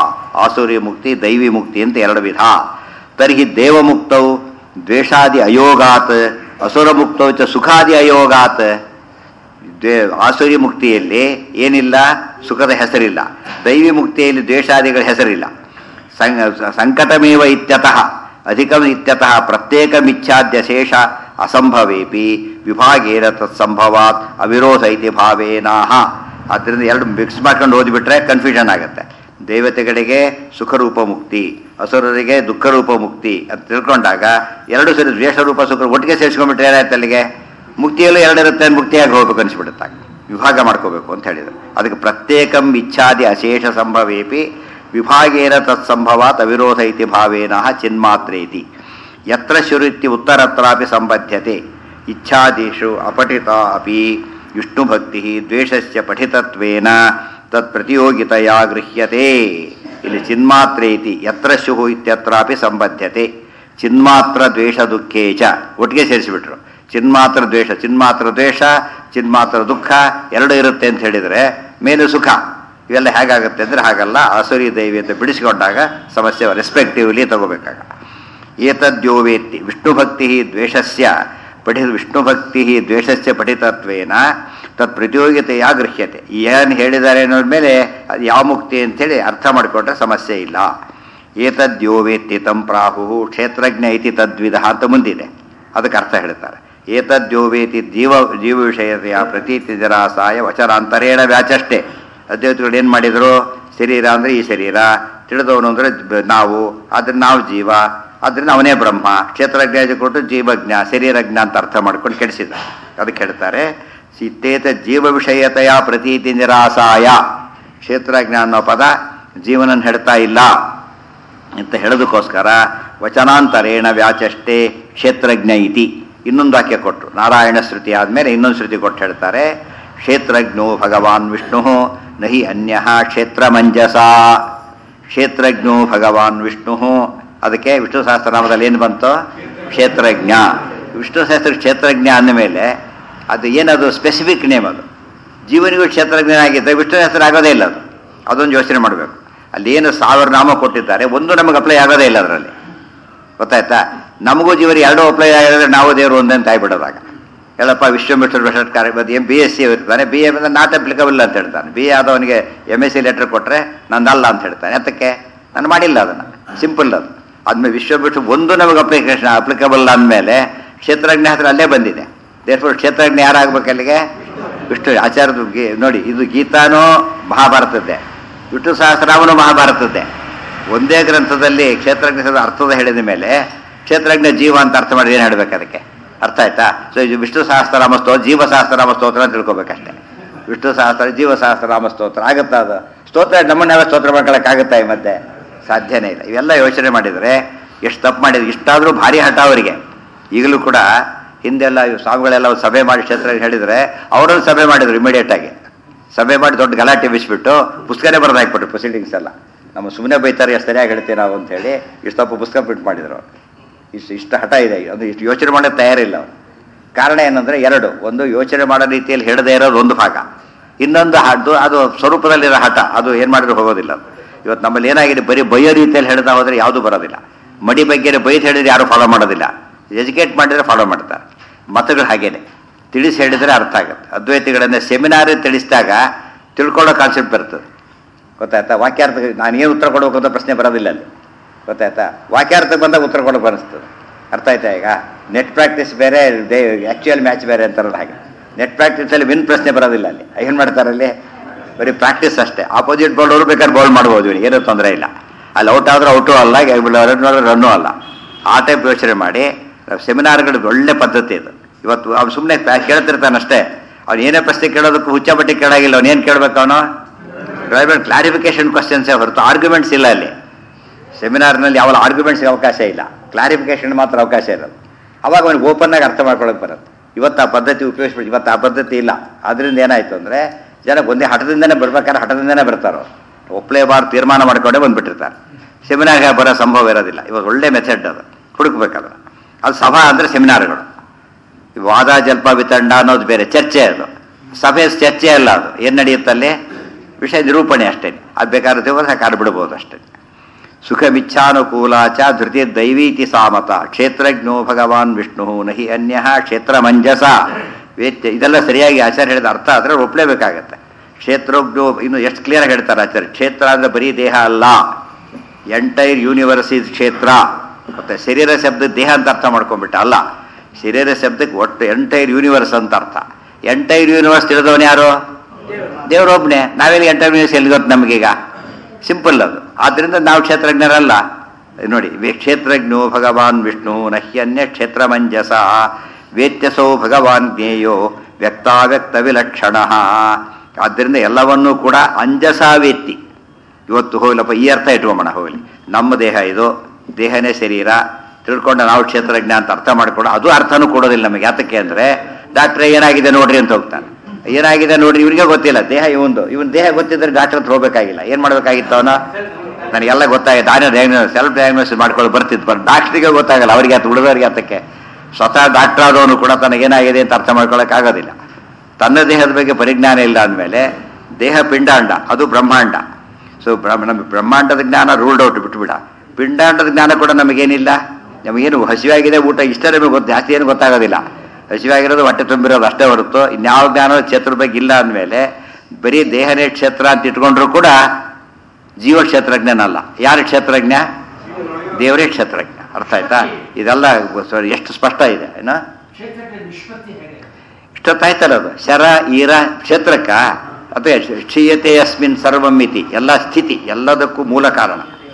ಆಸುರಿ ಮುಕ್ತಿ ದೈವಿ ಮುಕ್ತಿ ಅಂತ ಎರಡು ವಿಧ ತರ್ಹಿ ದೇವಮುಕ್ತೌ ದ್ವೇಷಾದಿ ಅಯೋಗಾತ್ ಅಸುರ ಮುಕ್ತೌ ಚ ಸುಖಾದಿ ಅಯೋಗಾತ್ ದ್ವೇ ಆಸುರಿ ಮುಕ್ತಿಯಲ್ಲಿ ಏನಿಲ್ಲ ಸುಖದ ಹೆಸರಿಲ್ಲ ದೈವಿ ಮುಕ್ತಿಯಲ್ಲಿ ದ್ವೇಷಾದಿಗಳ ಹೆಸರಿಲ್ಲ ಸಂ- ಸಂಕಟಮೇವ ಇತ್ಯತಃ ಅಧಿಕಂ ಇತ್ಯತಃ ಪ್ರತ್ಯೇಕಮಿಚ್ಛಾದ್ಯ ಶೇಷ ಅಸಂಭವೇಪಿ ವಿಭಾಗೇನ ತತ್ಸಂಭವಾತ್ ಅವಿರೋಧ ಇತಿ ಭಾವೇನಾಹ ಆದ್ದರಿಂದ ಎರಡು ಮಿಕ್ಸ್ ಮಾಡ್ಕೊಂಡು ಓದಿಬಿಟ್ರೆ ಕನ್ಫ್ಯೂಷನ್ ಆಗುತ್ತೆ ದೇವತೆಗಳಿಗೆ ಸುಖರೂಪ ಮುಕ್ತಿ ಅಸುರರಿಗೆ ದುಃಖರೂಪ ಮುಕ್ತಿ ಅಂತ ತಿಳ್ಕೊಂಡಾಗ ಎರಡು ಸರಿ ದ್ವೇಷ ರೂಪ ಸುಖ ಒಟ್ಟಿಗೆ ಸೇರಿಸ್ಕೊಂಡ್ಬಿಟ್ರೆ ಏನಾಯ್ತು ಅಲ್ಲಿಗೆ ಮುಕ್ತಿಯಲ್ಲೂ ಎರಡಿರುತ್ತೆ ಮುಕ್ತಿಯಾಗಿ ಹೋಗ್ಬೇಕು ಅನಿಸ್ಬಿಡುತ್ತಾಗ ವಿಭಾಗ ಮಾಡ್ಕೋಬೇಕು ಅಂತ ಹೇಳಿದರು ಅದಕ್ಕೆ ಪ್ರತ್ಯೇಕಂ ಇಚ್ಛಾದಿ ಅಶೇಷ ಸಂಭವೇಪಿ ವಿಭಾಗೇನ ತತ್ಸಂಭವಾತ್ ಅವಿರೋಧ ಇತಿ ಭಾವೇನ ಚಿನ್ಮಾತ್ರೇತಿ ಯತ್ರ ಶುರುತ್ಯ ಉತ್ತರತ್ರಾಪಿ ಸಂಬದ್ಧತೆ ಇಚ್ಛಾದಿಷು ಅಪಠಿತ ಅಪಿ ವಿಷ್ಣುಭಕ್ತಿ ದ್ವೇಷಸ್ಯ ಪಠಿತತ್ವೇನ ತತ್ ಪ್ರತಿಯೋಗಿತೆಯ ಗೃಹ್ಯತೆ ಇಲ್ಲಿ ಚಿನ್ಮಾತ್ರೆ ಇತಿ ಯತ್ರ ಶುಹು ಇತ್ಯತ್ರಾಪಿ ಸಂಬದ್ಧತೆ ಚಿನ್ಮಾತ್ರ ದ್ವೇಷ ದುಃಖೇ ಚ ಒಟ್ಟಿಗೆ ಸೇರಿಸಿಬಿಟ್ರು ಚಿನ್ಮಾತ್ರ ದ್ವೇಷ ಚಿನ್ಮಾತ್ರ ದ್ವೇಷ ಚಿನ್ಮಾತ್ರ ದುಃಖ ಎರಡು ಇರುತ್ತೆ ಅಂತ ಹೇಳಿದರೆ ಮೇಲೆ ಸುಖ ಇವೆಲ್ಲ ಹೇಗಾಗುತ್ತೆ ಅಂದರೆ ಹಾಗಲ್ಲ ಆಸುರಿ ದೈವಿ ಅಂತ ಬಿಡಿಸಿಕೊಂಡಾಗ ಸಮಸ್ಯೆ ರೆಸ್ಪೆಕ್ಟಿವ್ಲಿ ತಗೋಬೇಕಾಗ ಏತದ್ಯೋ ವೇತ್ತಿ ವಿಷ್ಣುಭಕ್ತಿ ದ್ವೇಷಸ್ಯ ಪಠಿ ವಿಷ್ಣುಭಕ್ತಿ ದ್ವೇಷಸ್ಯ ಪಠಿತತ್ವೇನ ತತ್ ಪ್ರತಿಯೋಗಿತೆಯ ಗೃಹ್ಯತೆ ಏನು ಹೇಳಿದ್ದಾರೆ ಅನ್ನೋದ ಮೇಲೆ ಅದು ಯಾವ ಮುಕ್ತಿ ಅಂತೇಳಿ ಅರ್ಥ ಮಾಡಿಕೊಂಡ್ರೆ ಸಮಸ್ಯೆ ಇಲ್ಲ ಏತದ್ಯೋ ವೇತ್ತಿ ತಂ ಪ್ರಾಹು ಕ್ಷೇತ್ರಜ್ಞ ಇತಿ ತದ್ವಿಧ ಅಂತ ಮುಂದಿದೆ ಅದಕ್ಕೆ ಅರ್ಥ ಹೇಳ್ತಾರೆ ಏತದ್ಯೋ ವೇತಿ ಜೀವ ಜೀವ ವಿಷಯತೆಯ ಪ್ರತೀತಿ ಜರಾಸಾಯ ವಚರಾಂತರೇಣ ವ್ಯಾಚಷ್ಟೇ ಅದ್ವೈತಗಳು ಏನು ಮಾಡಿದರು ಶರೀರ ಅಂದರೆ ಈ ಶರೀರ ತಿಳಿದವನು ಅಂದರೆ ನಾವು ಆದ್ರಿಂದ ನಾವು ಜೀವ ಆದ್ರಿಂದ ಅವನೇ ಬ್ರಹ್ಮ ಕ್ಷೇತ್ರಜ್ಞ ಕೊಟ್ಟು ಜೀವಜ್ಞ ಶರೀರಜ್ಞ ಅಂತ ಅರ್ಥ ಮಾಡ್ಕೊಂಡು ಕೆಡಿಸಿದ ಅದಕ್ಕೆ ಹೇಳ್ತಾರೆ ಸಿತ್ತೇತ ಜೀವ ವಿಷಯತೆಯ ಪ್ರತೀತಿ ನಿರಾಸಾಯ ಕ್ಷೇತ್ರಜ್ಞ ಅನ್ನೋ ಪದ ಜೀವನನ್ನು ಹೇಳ್ತಾ ಇಲ್ಲ ಅಂತ ಹೇಳೋದಕ್ಕೋಸ್ಕರ ವಚನಾಂತರೇಣ ವ್ಯಾಚಷ್ಟೇ ಕ್ಷೇತ್ರಜ್ಞ ಇತಿ ಇನ್ನೊಂದು ವಾಕ್ಯ ಕೊಟ್ಟರು ನಾರಾಯಣ ಶ್ರುತಿ ಆದಮೇಲೆ ಇನ್ನೊಂದು ಶ್ರುತಿ ಕೊಟ್ಟು ಹೇಳ್ತಾರೆ ಕ್ಷೇತ್ರಜ್ಞೋ ಭಗವಾನ್ ವಿಷ್ಣು ನಹಿ ಅನ್ಯ ಕ್ಷೇತ್ರ ಮಂಜಸ ಕ್ಷೇತ್ರಜ್ಞೋ ಭಗವಾನ್ ವಿಷ್ಣು ಅದಕ್ಕೆ ವಿಷ್ಣು ಸಹಸ್ರನಾಮದಲ್ಲಿ ಏನು ಬಂತು ಕ್ಷೇತ್ರಜ್ಞ ವಿಷ್ಣು ಸಹಸ್ರ ಕ್ಷೇತ್ರಜ್ಞ ಅಂದಮೇಲೆ ಅದು ಏನದು ಸ್ಪೆಸಿಫಿಕ್ ನೇಮ್ ಅದು ಜೀವನಿಗೂ ಕ್ಷೇತ್ರಜ್ಞ ಆಗಿದ್ದರೆ ವಿಷ್ಣು ಹೆಸರು ಆಗೋದೇ ಇಲ್ಲ ಅದು ಅದೊಂದು ಯೋಚನೆ ಮಾಡಬೇಕು ಅಲ್ಲಿ ಏನು ಸಾವಿರ ನಾಮ ಕೊಟ್ಟಿದ್ದಾರೆ ಒಂದು ನಮಗೆ ಅಪ್ಲೈ ಆಗೋದೇ ಇಲ್ಲ ಅದರಲ್ಲಿ ಗೊತ್ತಾಯ್ತಾ ನಮಗೂ ಜೀವರಿಗೆ ಎರಡೂ ಅಪ್ಲೈ ಆಗಿದ್ರೆ ನಾವು ದೇವರು ಒಂದೇ ಅಂತ ಆಗ್ಬಿಡೋದಾಗ ಹೇಳಪ್ಪ ವಿಶ್ವಮಿಶ್ವರ ಭಟ್ಟಾಚಾರ್ಯ ಕಾರ್ಯ ಎಂ ಬಿ ಎಸ್ ಸಿ ಇರ್ತಾನೆ ಬಿ ಎ ನಾಟ್ ಅಪ್ಲಿಕಬಲ್ ಅಂತ ಹೇಳ್ತಾನೆ ಬಿ ಎ ಆದವನಿಗೆ ಎಮ್ ಎಸ್ ಸಿ ಲೆಟರ್ ಕೊಟ್ಟರೆ ನಂದಲ್ಲ ಅಂತ ಹೇಳ್ತಾನೆ ಅದಕ್ಕೆ ನಾನು ಮಾಡಿಲ್ಲ ಅದನ್ನು ಸಿಂಪಲ್ ಅದು ಆದ್ಮೇಲೆ ವಿಶ್ವಮಿಶ್ವ ಒಂದು ನಮಗೆ ಅಪ್ಲಿಕೇಶನ್ ಅಪ್ಲಿಕಬಲ್ ಅಂದಮೇಲೆ ಕ್ಷೇತ್ರಜ್ಞ ಹತ್ರ ಅಲ್ಲೇ ಬಂದಿದೆ ದೇರ್ಫೋರ್ ಕ್ಷೇತ್ರಜ್ಞ ಯಾರಾಗಬೇಕು ಅಲ್ಲಿಗೆ ವಿಷ್ಣು ಆಚಾರ್ಯದ ಗೀ- ನೋಡಿ ಇದು ಗೀತಾನೂ ಮಹಾಭಾರತದ್ದೇ ವಿಷ್ಣು ಸಹಸ್ರನಾಮನು ಮಹಾಭಾರತದ್ದೇ ಒಂದೇ ಗ್ರಂಥದಲ್ಲಿ ಕ್ಷೇತ್ರಜ್ಞ ಶಬ್ದ ಅರ್ಥದ ಹೇಳಿದ ಮೇಲೆ ಕ್ಷೇತ್ರಜ್ಞ ಜೀವ ಅಂತ ಅರ್ಥ ಮಾಡಿ ಏನು ಹೇಳಬೇಕು ಅದಕ್ಕೆ ಅರ್ಥ ಆಯ್ತಾ ಸೊ ಇದು ವಿಷ್ಣು ಸಹಸ್ರನಾಮ ಸ್ತೋತ್ರ ಜೀವ ಸಹಸ್ರನಾಮ ಸ್ತೋತ್ರ ಅಂತ ತಿಳ್ಕೊಬೇಕಷ್ಟೇ ವಿಷ್ಣು ಸಹಸ್ರ ಜೀವ ಸಹಸ್ರನಾಮ ಸ್ತೋತ್ರ ಆಗುತ್ತಾ ಅದು ಸ್ತೋತ್ರ ನಮ್ಮನ್ನೆಲ್ಲ ಸ್ತೋತ್ರ ಮಾಡ್ಕೊಳಕ್ಕಾಗುತ್ತಾ ಈ ಮಧ್ಯೆ ಸಾಧ್ಯನೇ ಇಲ್ಲ ಇವೆಲ್ಲ ಯೋಚನೆ ಮಾಡಿದರೆ ಎಷ್ಟು ತಪ್ಪು ಮಾಡಿದ್ರು ಇಷ್ಟಾದರೂ ಭಾರಿ ಹಠ ಅವರಿಗೆ ಈಗಲೂ ಕೂಡ ಹಿಂದೆಲ್ಲ ಇವು ಸ್ವಾಮಿಗಳೆಲ್ಲ ಒಂದು ಸಭೆ ಮಾಡಿ ಕ್ಷೇತ್ರ ಹೇಳಿದರೆ ಅವರನ್ನು ಸಭೆ ಮಾಡಿದ್ರು ಇಮಿಡಿಯೇಟ್ ಆಗಿ ಸಭೆ ಮಾಡಿ ದೊಡ್ಡ ಗಲಾಟೆ ಬಿಸಿಬಿಟ್ಟು ಪುಸ್ತಕನೇ ಬರೆದು ಹಾಕ್ಬಿಟ್ರು ಪ್ರೊಸೀಡಿಂಗ್ಸ್ ಎಲ್ಲ ನಮ್ಮ ಸುಮ್ಮನೆ ಬೈತಾರೆ ಎಷ್ಟು ಸರಿಯಾಗಿ ಹೇಳ್ತೀವಿ ನಾವು ಅಂತ ಹೇಳಿ ಇಷ್ಟು ತಪ್ಪು ಪುಸ್ತಕ ಪ್ರಿಂಟ್ ಮಾಡಿದ್ರು ಅವ್ರು. ಇಷ್ಟು ಇಷ್ಟು ಹಠ ಇದೆ ಅದು ಇಷ್ಟು ಯೋಚನೆ ಮಾಡೋಕ್ಕೆ ತಯಾರಿಲ್ಲ ಅವರು ಕಾರಣ ಏನಂದರೆ ಎರಡು ಒಂದು ಯೋಚನೆ ಮಾಡೋ ರೀತಿಯಲ್ಲಿ ಹೇಳದೇ ಇರೋದು ಒಂದು ಭಾಗ ಇನ್ನೊಂದು ಅದು ಅದು ಸ್ವರೂಪದಲ್ಲಿರೋ ಹಠ ಅದು ಏನು ಮಾಡಿದ್ರು ಹೋಗೋದಿಲ್ಲ ಅದು ಇವತ್ತು ನಮ್ಮಲ್ಲಿ ಏನಾಗಿದೆ ಬರೀ ಬೈಯೋ ರೀತಿಯಲ್ಲಿ ಹೇಳ್ತಾ ಹೋದರೆ ಯಾವುದೂ ಬರೋದಿಲ್ಲ ಮಡಿ ಬಗ್ಗೆ ಬೈದು ಹೇಳಿದ್ರೆ ಯಾರು ಫಾಲೋ ಮಾಡೋದಿಲ್ಲ ಎಜುಕೇಟ್ ಮಾಡಿದರೆ ಫಾಲೋ ಮಾಡ್ತಾರೆ ಮತಗಳು ಹಾಗೇನೆ ತಿಳಿಸಿ ಹೇಳಿದರೆ ಅರ್ಥ ಆಗುತ್ತೆ ಅದ್ವೈತಿಗಳನ್ನ ಸೆಮಿನಾರ್ ತಿಳಿಸಿದಾಗ ತಿಳ್ಕೊಳ್ಳೋ ಕಾನ್ಸೆಪ್ಟ್ ಬರ್ತದೆ ಗೊತ್ತಾಯ್ತಾ ವಾಕ್ಯಾರ್ಥ ನಾನು ಏನು ಉತ್ತರ ಕೊಡಬೇಕು ಅಂತ ಪ್ರಶ್ನೆ ಬರೋದಿಲ್ಲ ಅಲ್ಲಿ ಗೊತ್ತಾಯ್ತಾ ವಾಕ್ಯಾರ್ಥಕ್ಕೆ ಬಂದಾಗ ಉತ್ತರ ಕೊಡೋಕೆ ಅನಿಸ್ತದೆ ಅರ್ಥ ಆಯ್ತಾ ಈಗ ನೆಟ್ ಪ್ರಾಕ್ಟೀಸ್ ಬೇರೆ ದೇ ಆ್ಯಕ್ಚುಯಲ್ ಮ್ಯಾಚ್ ಬೇರೆ ಅಂತಾರಲ್ಲ ಹಾಗೆ ನೆಟ್ ಪ್ರಾಕ್ಟೀಸಲ್ಲಿ ವಿನ್ ಪ್ರಶ್ನೆ ಬರೋದಿಲ್ಲ ಅಲ್ಲಿ ಏನು ಮಾಡ್ತಾರಲ್ಲಿ ಬರೀ ಪ್ರಾಕ್ಟೀಸ್ ಅಷ್ಟೇ ಆಪೋಸಿಟ್ ಬೌಲರು ಬೇಕಾದ್ರೆ ಬೌಲ್ ಮಾಡ್ಬೋದು ಇವ್ರಿಗೆ ಏನೂ ತೊಂದರೆ ಇಲ್ಲ ಅಲ್ಲಿ ಔಟ್ ಆದ್ರೆ ಔಟು ಅಲ್ಲ ರನ್ ಆದ್ರೆ ರನ್ನೂ ಅಲ್ಲ ಆ ಟೈಪ್ ಯೋಚನೆ ಮಾಡಿ ಸೆಮಿನಾರ್ಗಳು ಒಳ್ಳೆ ಪದ್ಧತಿ ಇದು ಇವತ್ತು ಅವ್ನು ಸುಮ್ಮನೆ ಕೇಳ್ತಿರ್ತಾನಷ್ಟೇ ಅವ್ನು ಏನೇ ಪ್ರಶ್ನೆ ಕೇಳೋದಕ್ಕೂ ಹುಚ್ಚಾಪಟ್ಟಿ ಕೇಳಾಗಿಲ್ಲ ಅವ್ನು ಏನು ಕೇಳ್ಬೇಕು ಅವನು ಕ್ಲಾರಿಫಿಕೇಶನ್ ಕ್ವಶನ್ಸೇ ಹೊರತು ಆರ್ಗ್ಯುಮೆಂಟ್ಸ್ ಇಲ್ಲ ಅಲ್ಲಿ ಸೆಮಿನಾರ್ನಲ್ಲಿ ಯಾವ ಆರ್ಗ್ಯುಮೆಂಟ್ಸ್ಗೆ ಅವಕಾಶ ಇಲ್ಲ ಕ್ಲಾರಿಫಿಕೇಶನ್ ಮಾತ್ರ ಅವಕಾಶ ಇರೋದು ಅವಾಗ ಅವನಿಗೆ ಓಪನ್ ಆಗಿ ಅರ್ಥ ಮಾಡ್ಕೊಳಕ್ಕೆ ಬರುತ್ತೆ ಇವತ್ತು ಆ ಪದ್ಧತಿ ಉಪಯೋಗಿಸ್ಬಿಟ್ಟು ಇವತ್ತು ಆ ಪದ್ಧತಿ ಇಲ್ಲ ಅದರಿಂದ ಏನಾಯ್ತು ಅಂದರೆ ಜನಕ್ಕೆ ಒಂದೇ ಹಠದಿಂದನೇ ಬರ್ಬೇಕಾದ್ರೆ ಹಠದಿಂದನೇ ಬರ್ತಾರೋ ಒಪ್ಪಲೇಬಾರ್ದು ತೀರ್ಮಾನ ಮಾಡ್ಕೊಂಡೇ ಬಂದ್ಬಿಟ್ಟಿರ್ತಾರೆ ಸೆಮಿನಾರ್ಗೆ ಬರೋ ಸಂಭವ ಇರೋದಿಲ್ಲ ಇವತ್ತು ಒಳ್ಳೆ ಮೆಥಡ್ ಅದು ಹುಡುಕ್ಬೇಕಲ್ಲ ಅದು ಸಭಾ ಅಂದರೆ ಸೆಮಿನಾರ್ಗಳು ಈ ವಾದ ಜಲ್ಪ ವಿತಂಡ ಅನ್ನೋದು ಬೇರೆ ಚರ್ಚೆ ಅದು ಸಭೆ ಚರ್ಚೆ ಅಲ್ಲ ಅದು ಏನು ನಡೆಯುತ್ತಲ್ಲಿ ವಿಷಯ ನಿರೂಪಣೆ ಅಷ್ಟೇ ಅದು ಬೇಕಾದ್ರೆ ತಗೊಂಡು ಸಾಕು ಬಿಡ್ಬೋದು ಅಷ್ಟೇ ಸುಖಮಿಚ್ಛಾನುಕೂಲ ಚ ಧೃತಿ ದೈವೀತಿ ಸಾಮತ ಕ್ಷೇತ್ರಜ್ಞೋ ಭಗವಾನ್ ವಿಷ್ಣು ನಹಿ ಅನ್ಯ ಕ್ಷೇತ್ರ ಮಂಜಸ ವೇತ್ಯ ಇದೆಲ್ಲ ಸರಿಯಾಗಿ ಆಚಾರ್ಯ ಹೇಳಿದ ಅರ್ಥ ಆದರೆ ಒಪ್ಪಲೇಬೇಕಾಗತ್ತೆ ಕ್ಷೇತ್ರಜ್ಞೋ ಇನ್ನು ಎಷ್ಟು ಕ್ಲಿಯರಾಗಿ ಹೇಳ್ತಾರೆ ಆಚಾರ್ಯ ಕ್ಷೇತ್ರ ಅಂದರೆ ಬರೀ ದೇಹ ಅಲ್ಲ ಎಂಟೈರ್ ಯೂನಿವರ್ಸ್ ಇಸ್ ಕ್ಷೇತ್ರ ಮತ್ತೆ ಶರೀರ ಶಬ್ದ ದೇಹ ಅಂತ ಅರ್ಥ ಮಾಡ್ಕೊಂಡ್ಬಿಟ್ಟ ಅಲ್ಲ ಶರೀರ ಶಬ್ದಕ್ಕೆ ಒಟ್ಟು ಎಂಟೈರ್ ಯೂನಿವರ್ಸ್ ಅಂತ ಅರ್ಥ ಎಂಟೈರ್ ಯೂನಿವರ್ಸ್ ತಿಳಿದವನು ಯಾರು ದೇವರೊಬ್ಬನೇ ನಾವೆಲ್ಲಿ ಎಂಟೈರ್ ಯೂನಿವರ್ಸ್ ಎಲ್ಲಿ ಗೊತ್ತು ನಮಗೀಗ ಸಿಂಪಲ್ ಅದು ಆದ್ದರಿಂದ ನಾವು ಕ್ಷೇತ್ರಜ್ಞರಲ್ಲ ನೋಡಿ ವಿ- ಕ್ಷೇತ್ರಜ್ಞೋ ಭಗವಾನ್ ವಿಷ್ಣು ನಹ್ಯನ್ಯ ಕ್ಷೇತ್ರ ಮಂಜಸ ವೇತ್ಯಸೋ ಭಗವಾನ್ ಜ್ಞೇಯೋ ವ್ಯಕ್ತಾವ್ಯಕ್ತ ವಿಲಕ್ಷಣ ಆದ್ದರಿಂದ ಎಲ್ಲವನ್ನೂ ಕೂಡ ಅಂಜಸ ವೇತ್ತಿ ಇವತ್ತು ಹೋಗ್ಲಪ್ಪ ಈ ಅರ್ಥ ಇಟ್ಕೊಂಬೋಣ ಹೋಗ್ಲಿ ನಮ್ಮ ದೇಹ ಇದು ದೇಹನೇ ಶರೀರ ತಿಳ್ಕೊಂಡು ನಾವು ಕ್ಷೇತ್ರಜ್ಞ ಅಂತ ಅರ್ಥ ಮಾಡ್ಕೊಂಡು ಅದು ಅರ್ಥನೂ ಕೊಡೋದಿಲ್ಲ ನಮಗೆ ಯಾತಕ್ಕೆ ಅಂದರೆ ಡಾಕ್ಟ್ರೇ ಏನಾಗಿದೆ ನೋಡ್ರಿ ಅಂತ ಹೋಗ್ತಾನೆ ಏನಾಗಿದೆ ನೋಡ್ರಿ ಇವನಿಗೆ ಗೊತ್ತಿಲ್ಲ ದೇಹ ಇವಂದು ಇವನ್ ದೇಹ ಗೊತ್ತಿದ್ರೆ ಡಾಕ್ಟರ್ ಹತ್ರ ಹೋಗ್ಬೇಕಾಗಿಲ್ಲ ಏನು ಮಾಡ್ಬೇಕಾಗಿತ್ತು ಅವನು ನನಗೆಲ್ಲ ಗೊತ್ತಾಗಿದೆ ನಾನೇ ಡಯಾಗ್ನೋಸ್ ಸೆಲ್ಫ್ ಡಯಾಗ್ನೋಸಿಸ್ ಮಾಡ್ಕೊಂಡು ಬರ್ತಿತ್ತು ಬಟ್ ಡಾಕ್ಟ್ರಿಗೆ ಗೊತ್ತಾಗಲ್ಲ ಅವರಿಗೆ ಅದು ಉಳಿದವರಿಗೆ ಅದಕ್ಕೆ ಸ್ವತಃ ಡಾಕ್ಟರ್ ಆದವನು ಕೂಡ ತನಗೇನಾಗಿದೆ ಅಂತ ಅರ್ಥ ಮಾಡ್ಕೊಳ್ಳೋಕ್ಕಾಗೋದಿಲ್ಲ ತನ್ನ ದೇಹದ ಬಗ್ಗೆ ಪರಿಜ್ಞಾನ ಇಲ್ಲ ಅಂದಮೇಲೆ ದೇಹ ಪಿಂಡಾಂಡ ಅದು ಬ್ರಹ್ಮಾಂಡ ಸೊ ಬ್ರಹ್ಮ ನಮ್ಮ ಬ್ರಹ್ಮಾಂಡದ ಜ್ಞಾನ ರೂಲ್ಡ್ ಔಟ್ ಬಿಟ್ಬಿಡ ಪಿಂಡಾಂಡದ ಜ್ಞಾನ ಕೂಡ ನಮಗೇನಿಲ್ಲ ನಮಗೇನು ಹಸಿವಾಗಿದೆ ಊಟ ಇಷ್ಟ ನಮಗೆ ಗೊತ್ತು ಜಾಸ್ತಿ ಏನು ಗೊತ್ತಾಗೋದಿಲ್ಲ ಹಸಿವಾಗಿರೋದು ಹೊಟ್ಟೆ ತುಂಬಿರೋದು ಅಷ್ಟೇ ಹೊರತು ಇನ್ಯಾವ ಜ್ಞಾನ ಕ್ಷೇತ್ರ ಬಗ್ಗೆ ಇಲ್ಲ ಅಂದಮೇಲೆ ಬರೀ ದೇಹನೇ ಕ್ಷೇತ್ರ ಅಂತ ಇಟ್ಕೊಂಡ್ರು ಕೂಡ ಜೀವ ಕ್ಷೇತ್ರಜ್ಞನಲ್ಲ ಯಾರು ಕ್ಷೇತ್ರಜ್ಞ ದೇವರೇ ಕ್ಷೇತ್ರಜ್ಞ ಅರ್ಥ ಆಯ್ತಾ ಇದೆಲ್ಲ sorry, ಎಷ್ಟು ಸ್ಪಷ್ಟ ಇದೆ ಏನೋ
ಕ್ಷೇತ್ರಕ್ಕೆ ನಿಷ್ಪತ್ತಿ ಹೇಗೆ
ಇಷ್ಟೊತ್ತಾಯ್ತಲ್ಲ ಅದು ಶರ ಈರ ಕ್ಷೇತ್ರಕ್ಕ ಅಥವಾ ಕ್ಷೀಯತೆ ಅಸ್ಮಿನ್ ಸರ್ವಮಿತಿ ಎಲ್ಲ ಸ್ಥಿತಿ ಎಲ್ಲದಕ್ಕೂ ಮೂಲ ಕಾರಣ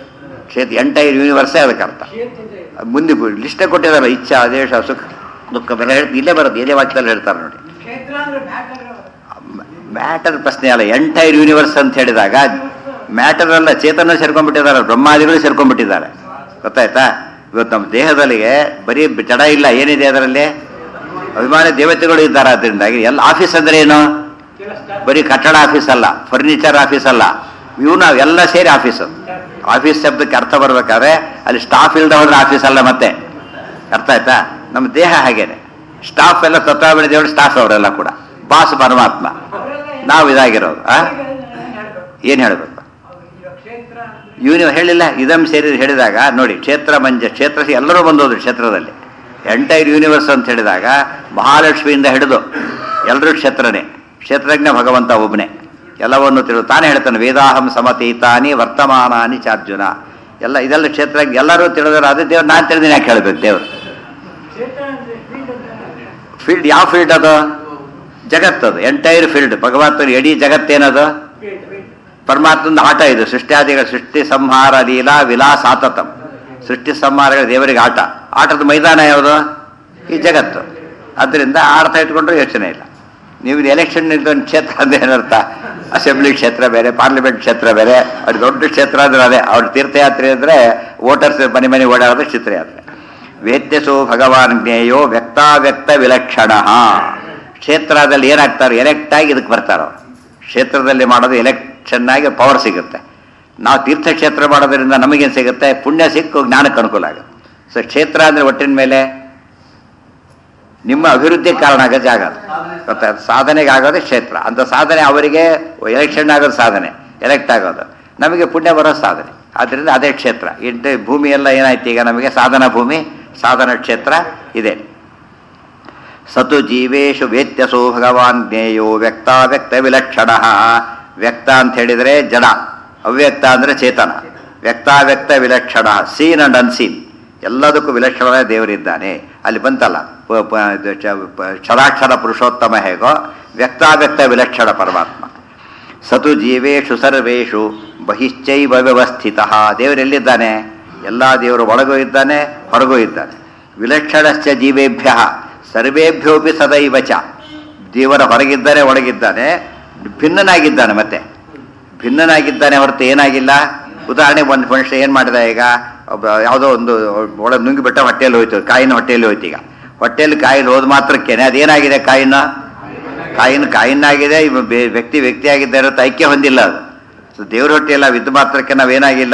ಕ್ಷೇತ್ರ ಎಂಟೈರ್ ಯೂನಿವರ್ಸೇ ಅದಕ್ಕೆ ಅರ್ಥ ಮುಂದೆ ಲಿಸ್ಟೇ ಕೊಟ್ಟಿದಾರಲ್ಲ ಇಚ್ಛಾ ಆದೇಶ ಸುಖ ದುಃಖ ಬೆಲೆ ಹೇಳ್ ಇಲ್ಲೇ ಬರುತ್ತೆ ಇದೇ ವಾಕ್ಯದಲ್ಲಿ ಹೇಳ್ತಾರೆ ನೋಡಿ
ಕ್ಷೇತ್ರ ಅಂದ್ರೆ ಮ್ಯಾಟರ್
ಮ್ಯಾಟರ್ ಪ್ರಶ್ನೆ ಅಲ್ಲ ಎಂಟೈರ್ ಯೂನಿವರ್ಸ್ ಅಂತ ಹೇಳಿದಾಗ ಮ್ಯಾಟರ್ ಅಲ್ಲ ಚೇತನ ಸೇರ್ಕೊಂಡ್ಬಿಟ್ಟಿದ್ದಾರೆ ಬ್ರಹ್ಮಾದಿಗಳು ಸೇರ್ಕೊಂಡ್ಬಿಟ್ಟಿದ್ದಾರೆ ಗೊತ್ತಾಯ್ತಾ ಇವತ್ತು ನಮ್ಮ ದೇಹದಲ್ಲಿಗೆ ಬರೀ ಜಡ ಇಲ್ಲ ಏನಿದೆ ಅದರಲ್ಲಿ ಅಭಿಮಾನಿ ದೇವತೆಗಳು ಇದ್ದಾರೆ ಅದರಿಂದಾಗಿ ಎಲ್ಲ ಆಫೀಸ್ ಅಂದ್ರೆ ಏನು ಬರೀ ಕಟ್ಟಡ ಆಫೀಸ್ ಅಲ್ಲ ಫರ್ನಿಚರ್ ಆಫೀಸ್ ಅಲ್ಲ ಇವು ನಾವು ಎಲ್ಲ ಸೇರಿ ಆಫೀಸ್ ಆಫೀಸ್ ಶಬ್ದಕ್ಕೆ ಅರ್ಥ ಬರ್ಬೇಕಾದ್ರೆ ಅಲ್ಲಿ ಸ್ಟಾಫ್ ಇಲ್ದ ಹೋದ್ರೆ ಆಫೀಸ್ ಅಲ್ಲ ಮತ್ತೆ ಅರ್ಥ ಆಯ್ತಾ ನಮ್ಮ ದೇಹ ಹಾಗೇನೆ ಸ್ಟಾಫ್ ಎಲ್ಲ ತತ್ವಾಭಿಣ ದೇವರು ಸ್ಟಾಫ್ ಅವರೆಲ್ಲ ಕೂಡ ಬಾಸ್ ಪರಮಾತ್ಮ ನಾವು ಇದಾಗಿರೋದು ಆ ಏನು ಹೇಳಬೇಕು
ಕ್ಷೇತ್ರ ಅಂದ್ರೆ
ಇವನು ಹೇಳಿಲ್ಲ ಇದಂ ಸೇರಿ ಹೇಳಿದಾಗ ನೋಡಿ ಕ್ಷೇತ್ರ ಮಂಜ ಕ್ಷೇತ್ರ ಎಲ್ಲರೂ ಬಂದೋದ್ರು ಕ್ಷೇತ್ರದಲ್ಲಿ ಎಂಟೈರ್ ಯೂನಿವರ್ಸ್ ಅಂತ ಹೇಳಿದಾಗ ಮಹಾಲಕ್ಷ್ಮಿಯಿಂದ ಹಿಡಿದು ಎಲ್ಲರೂ ಕ್ಷೇತ್ರನೇ ಕ್ಷೇತ್ರಜ್ಞ ಭಗವಂತ ಒಬ್ಬನೇ ಎಲ್ಲವನ್ನು ತಿಳಿದು ತಾನೇ ಹೇಳ್ತಾನೆ ವೇದಾಹಂ ಸಮತೀತಾನಿ ವರ್ತಮಾನಾನಿ ಚಾರ್ಜುನ ಎಲ್ಲ ಇದೆಲ್ಲ ಕ್ಷೇತ್ರ ಎಲ್ಲರೂ ತಿಳಿದ್ರೆ ಅದೇ ದೇವ್ರು ನಾನು ತಿಳಿದಿನ ಯಾಕೆ ಹೇಳ್ಬೇಕು ದೇವ್ರು
ಕ್ಷೇತ್ರ ಅಂದ್ರೆ field ಅಂದ್ರೆ
ಫೀಲ್ಡ್ ಯಾವ ಫೀಲ್ಡ್ ಅದು ಜಗತ್ತದು ಎಂಟೈರ್ ಫೀಲ್ಡ್ ಭಗವಂತನ ಇಡೀ ಜಗತ್ತೇನದು
field, field.
ಪರಮಾತ್ಮದ ಆಟ ಇದು ಸೃಷ್ಟ್ಯಾದಿಗಳ ಸೃಷ್ಟಿ ಸಂಹಾರ ಲೀಲಾ ವಿಲಾಸಾತತಂ ಸೃಷ್ಟಿ ಸಂಹಾರಗಳ ದೇವರಿಗೆ ಆಟ ಆಟದ ಮೈದಾನ ಯಾವುದು ಈ ಜಗತ್ತು ಅದರಿಂದ ಆಡ್ತಾ ಇಟ್ಕೊಂಡ್ರೆ ಯೋಚನೆ ಇಲ್ಲ ನೀವು ಎಲೆಕ್ಷನ್ ನಿಂತ್ಕೊಂಡು ಕ್ಷೇತ್ರ ಅಂದ್ರೆ ಏನರ್ಥ ಅಸೆಂಬ್ಲಿ ಕ್ಷೇತ್ರ ಬೇರೆ ಪಾರ್ಲಿಮೆಂಟ್ ಕ್ಷೇತ್ರ ಬೇರೆ ಅದು ದೊಡ್ಡ ಕ್ಷೇತ್ರ ಅಂದ್ರೆ ಅದೇ ಅವ್ರ ತೀರ್ಥಯಾತ್ರೆ ಅಂದ್ರೆ ವೋಟರ್ಸ್ ಮನೆ ಮನೆ ಓಡಾಡೋದು ಕ್ಷೇತ್ರಯಾತ್ರೆ ವೇದ್ಯಸೋ ಭಗವಾನ್ ಜ್ಞೇಯೋ ವ್ಯಕ್ತಾವ್ಯಕ್ತ ವಿಲಕ್ಷಣ ಕ್ಷೇತ್ರದಲ್ಲಿ ಏನಾಗ್ತಾರೆ ಎಲೆಕ್ಟ್ ಆಗಿ ಇದಕ್ಕೆ ಬರ್ತಾರೆ ಅವ್ರು ಕ್ಷೇತ್ರದಲ್ಲಿ ಮಾಡೋದು ಎಲೆಕ್ಷನ್ ಆಗಿ ಪವರ್ ಸಿಗುತ್ತೆ ನಾವು ತೀರ್ಥಕ್ಷೇತ್ರ ಮಾಡೋದ್ರಿಂದ ನಮಗೇನು ಸಿಗುತ್ತೆ ಪುಣ್ಯ ಸಿಕ್ಕು ಜ್ಞಾನಕ್ಕೆ ಅನುಕೂಲ ಆಗುತ್ತೆ ಸೊ ಕ್ಷೇತ್ರ ಅಂದರೆ ಒಟ್ಟಿನ ಮೇಲೆ ನಿಮ್ಮ ಅಭಿವೃದ್ಧಿಗೆ ಕಾರಣ ಆಗೋ ಜಾಗ ಅದು ಗೊತ್ತಾ ಸಾಧನೆಗೆ ಆಗೋದೇ ಕ್ಷೇತ್ರ ಅಂತ ಸಾಧನೆ ಅವರಿಗೆ ಎಲೆಕ್ಷನ್ ಆಗೋದು ಸಾಧನೆ ಎಲೆಕ್ಟ್ ಆಗೋದು ನಮಗೆ ಪುಣ್ಯ ಬರೋ ಸಾಧನೆ ಆದ್ದರಿಂದ ಅದೇ ಕ್ಷೇತ್ರ ಇಂಟು ಭೂಮಿ ಎಲ್ಲ ಏನಾಯ್ತು ಈಗ ನಮಗೆ ಸಾಧನ ಭೂಮಿ ಸಾಧನ ಕ್ಷೇತ್ರ ಇದೆ ಸತು ಜೀವೇಶು ವೇತ್ಯಸೋ ಭಗವಾನ್ ಜ್ಞೇಯೋ ವ್ಯಕ್ತಾವ್ಯಕ್ತ ವಿಲಕ್ಷಣ ವ್ಯಕ್ತ ಅಂತ ಹೇಳಿದರೆ ಜಡ ಅವ್ಯಕ್ತ ಅಂದರೆ ಚೇತನ ವ್ಯಕ್ತಾವ್ಯಕ್ತ ವಿಲಕ್ಷಣ ಸೀನ್ ಅಂಡ್ ಅನ್ಸೀನ್ ಎಲ್ಲದಕ್ಕೂ ವಿಲಕ್ಷಣವಾದ ದೇವರಿದ್ದಾನೆ ಅಲ್ಲಿ ಬಂತಲ್ಲ ಪ- ಪ- ಇದು ಚ- ಪ- ಕ್ಷರಾಕ್ಷರ ಪುರುಷೋತ್ತಮ ಹೇಗೋ ವ್ಯಕ್ತಾವ್ಯಕ್ತ ವಿಲಕ್ಷಣ ಪರಮಾತ್ಮ ಸತು ಜೀವೇಶು ಸರ್ವೇಶು ಬಹಿಶ್ಚೈವ ವ್ಯವಸ್ಥಿತ ದೇವರೆಲ್ಲಿದ್ದಾನೆ ಎಲ್ಲ ದೇವರು ಒಳಗೂ ಇದ್ದಾನೆ ಹೊರಗೂ ಇದ್ದಾನೆ ವಿಲಕ್ಷಣಶ್ಚ ಜೀವೇಭ್ಯ ಸರ್ವೇಭ್ಯೋಪಿ ಸದೈವ ಚ ದೇವರ ಹೊರಗಿದ್ದಾನೆ ಒಳಗಿದ್ದಾನೆ ಭಿನ್ನನಾಗಿದ್ದಾನೆ ಮತ್ತೆ ಭಿನ್ನನಾಗಿದ್ದಾನೆ ಹೊರತು ಏನಾಗಿಲ್ಲ ಉದಾಹರಣೆ ಒಂದು ಮನುಷ್ಯ ಏನು ಮಾಡಿದ ಈಗ ಒಬ್ಬ ಯಾವುದೋ ಒಂದು ಒಳಗೆ ನುಂಗಿಬಿಟ್ಟ ಹೊಟ್ಟೆಯಲ್ಲಿ ಹೋಯ್ತು ಕಾಯಿನ ಹೊಟ್ಟೆಯಲ್ಲಿ ಹೋಯ್ತು ಈಗ ಹೊಟ್ಟೆಯಲ್ಲಿ ಕಾಯಿನ ಹೋದ ಮಾತ್ರಕ್ಕೇನೆ ಅದೇನಾಗಿದೆ ಕಾಯಿನ ಕಾಯಿನ ಕಾಯಿನಾಗಿದೆ ಇವ ಬೆ- ವ್ಯಕ್ತಿ ವ್ಯಕ್ತಿ ಆಗಿದ್ದ ಇರುತ್ತೆ ಐಕ್ಯ ಹೊಂದಿಲ್ಲ ಅದು ಸೊ ದೇವ್ರ ಹೊಟ್ಟೆಯಲ್ಲ ವಿದ್ದ ಮಾತ್ರಕ್ಕೆ ನಾವೇನಾಗಿಲ್ಲ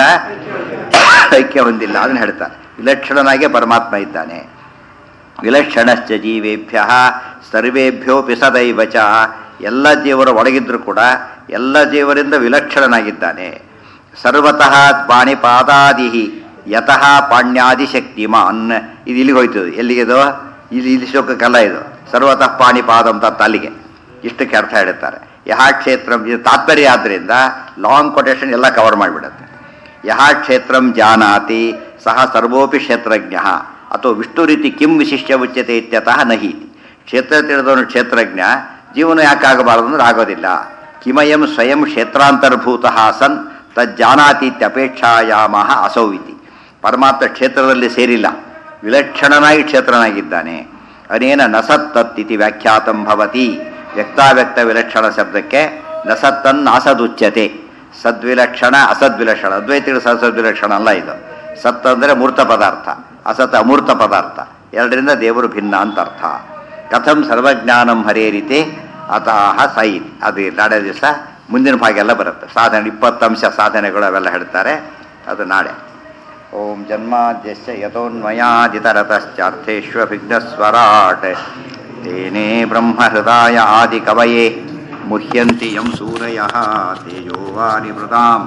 ಐಕ್ಯ ಹೊಂದಿಲ್ಲ ಅದನ್ನ ಹೇಳ್ತಾರೆ ವಿಲಕ್ಷಣನಾಗೆ ಪರಮಾತ್ಮ ಇದ್ದಾನೆ ವಿಲಕ್ಷಣಶ್ಚ ಜೀವೇಭ್ಯ ಸರ್ವೇಭ್ಯೋಪಿ ಸದೈವ ಚ ಎಲ್ಲ ಜೀವರ ಒಳಗಿದ್ರು ಕೂಡ ಎಲ್ಲ ಜೀವರಿಂದ ವಿಲಕ್ಷಣನಾಗಿದ್ದಾನೆ ಸರ್ವತಃ ಪಾಣಿಪಾದಾದಿ ಯತಃ ಪಾಣ್ಯಾದಿ ಶಕ್ತಿಮಾನ್ ಇದು ಇಲ್ಲಿಗೆ ಹೋಯ್ತು ಎಲ್ಲಿಗೆದು ಇಲ್ಲಿ ಇಲ್ಲಿ ಶ್ಲೋಕಕ್ಕಲ್ಲ ಇದು ಸರ್ವತಃ ಪಾಣಿಪಾದ ಅಂತ ಅಲ್ಲಿಗೆ ಇಷ್ಟಕ್ಕೆ ಅರ್ಥ ಹೇಳುತ್ತಾರೆ ಯಹ ಕ್ಷೇತ್ರಂ ಇದು ತಾತ್ಪರ್ಯ ಆದ್ದರಿಂದ ಲಾಂಗ್ ಕೊಟೇಶನ್ ಎಲ್ಲ ಕವರ್ ಮಾಡಿಬಿಡುತ್ತೆ ಯಹ ಕ್ಷೇತ್ರಂ ಜಾನಾತಿ ಸಹ ಸರ್ವೋಪಿ ಕ್ಷೇತ್ರಜ್ಞ ಅಥವಾ ವಿಷ್ಣು ರೀತಿ ಕಿಂ ವಿಶಿಷ್ಯ ಉಚ್ಯತೆ ಇತ್ಯತಃ ನಹಿ ಕ್ಷೇತ್ರ ತಿಳಿದವನು ಕ್ಷೇತ್ರಜ್ಞ ಜೀವನ ಯಾಕಾಗಬಾರದು ಅಂದ್ರೆ ಆಗೋದಿಲ್ಲ ಕಿಮಯಂ ಸ್ವಯಂ ಕ್ಷೇತ್ರಾಂತರ್ಭೂತ ಸನ್ ತಜ್ಜಾನಾತೀತ್ಯಪೇಕ್ಷಾಯಾಮ ಅಸೌ ಇತಿ ಪರಮಾತ್ಮ ಕ್ಷೇತ್ರದಲ್ಲಿ ಸೇರಿಲ್ಲ ವಿಲಕ್ಷಣನಾಗಿ ಕ್ಷೇತ್ರನಾಗಿದ್ದಾನೆ ಅನೇನ ನಸತ್ತತ್ ಇತಿ ವ್ಯಾಖ್ಯಾತಂ ಭವತಿ ವ್ಯಕ್ತಾವ್ಯಕ್ತ ವಿಲಕ್ಷಣ ಶಬ್ದಕ್ಕೆ ನಸತ್ತನ್ ಅಸದುಚ್ಯತೆ ಸದ್ವಿಲಕ್ಷಣ ಅಸದ್ವಿಲಕ್ಷಣ ಅದ್ವೈತಿಗಳು ಸದ್ವಿಲಕ್ಷಣ ಅಲ್ಲ ಇದು ಸತ್ ಅಂದರೆ ಮೂರ್ತ ಪದಾರ್ಥ ಅಸತ್ ಅಮೂರ್ತ ಪದಾರ್ಥ ಎರಡರಿಂದ ದೇವರು ಭಿನ್ನ ಅಂತ ಅರ್ಥ ಕಥಂ ಸರ್ವಜ್ಞಾನಂ ಹರೇ ರೀತಿ ಅತಃ ಸೈ ಅದು ನಾಳೆ ದಿವಸ ಮುಂದಿನ ಭಾಗ ಎಲ್ಲ ಬರುತ್ತೆ ಸಾಧನೆ ಇಪ್ಪತ್ತು ಅಂಶ ಸಾಧನೆಗಳು ಅವೆಲ್ಲ ಹೇಳ್ತಾರೆ ಅದು ನಾಳೆ ಓಂ ಜನ್ಮಾದ್ಯಸ್ಯ ಯಥೋನ್ಮಯಾದಿತರತಶ್ಚಾರ್ಥೇಷ್ವಭಿಘ್ನಸ್ವರಾಟ್ ತೇನೇ ಬ್ರಹ್ಮಹೃದಾಯ ಆದಿಕವಯೇ ಮುಹ್ಯಂತಿ ಯಂ ಸೂರಯಃ ತೇಜೋವಾನಿ ಮೃದಾಂ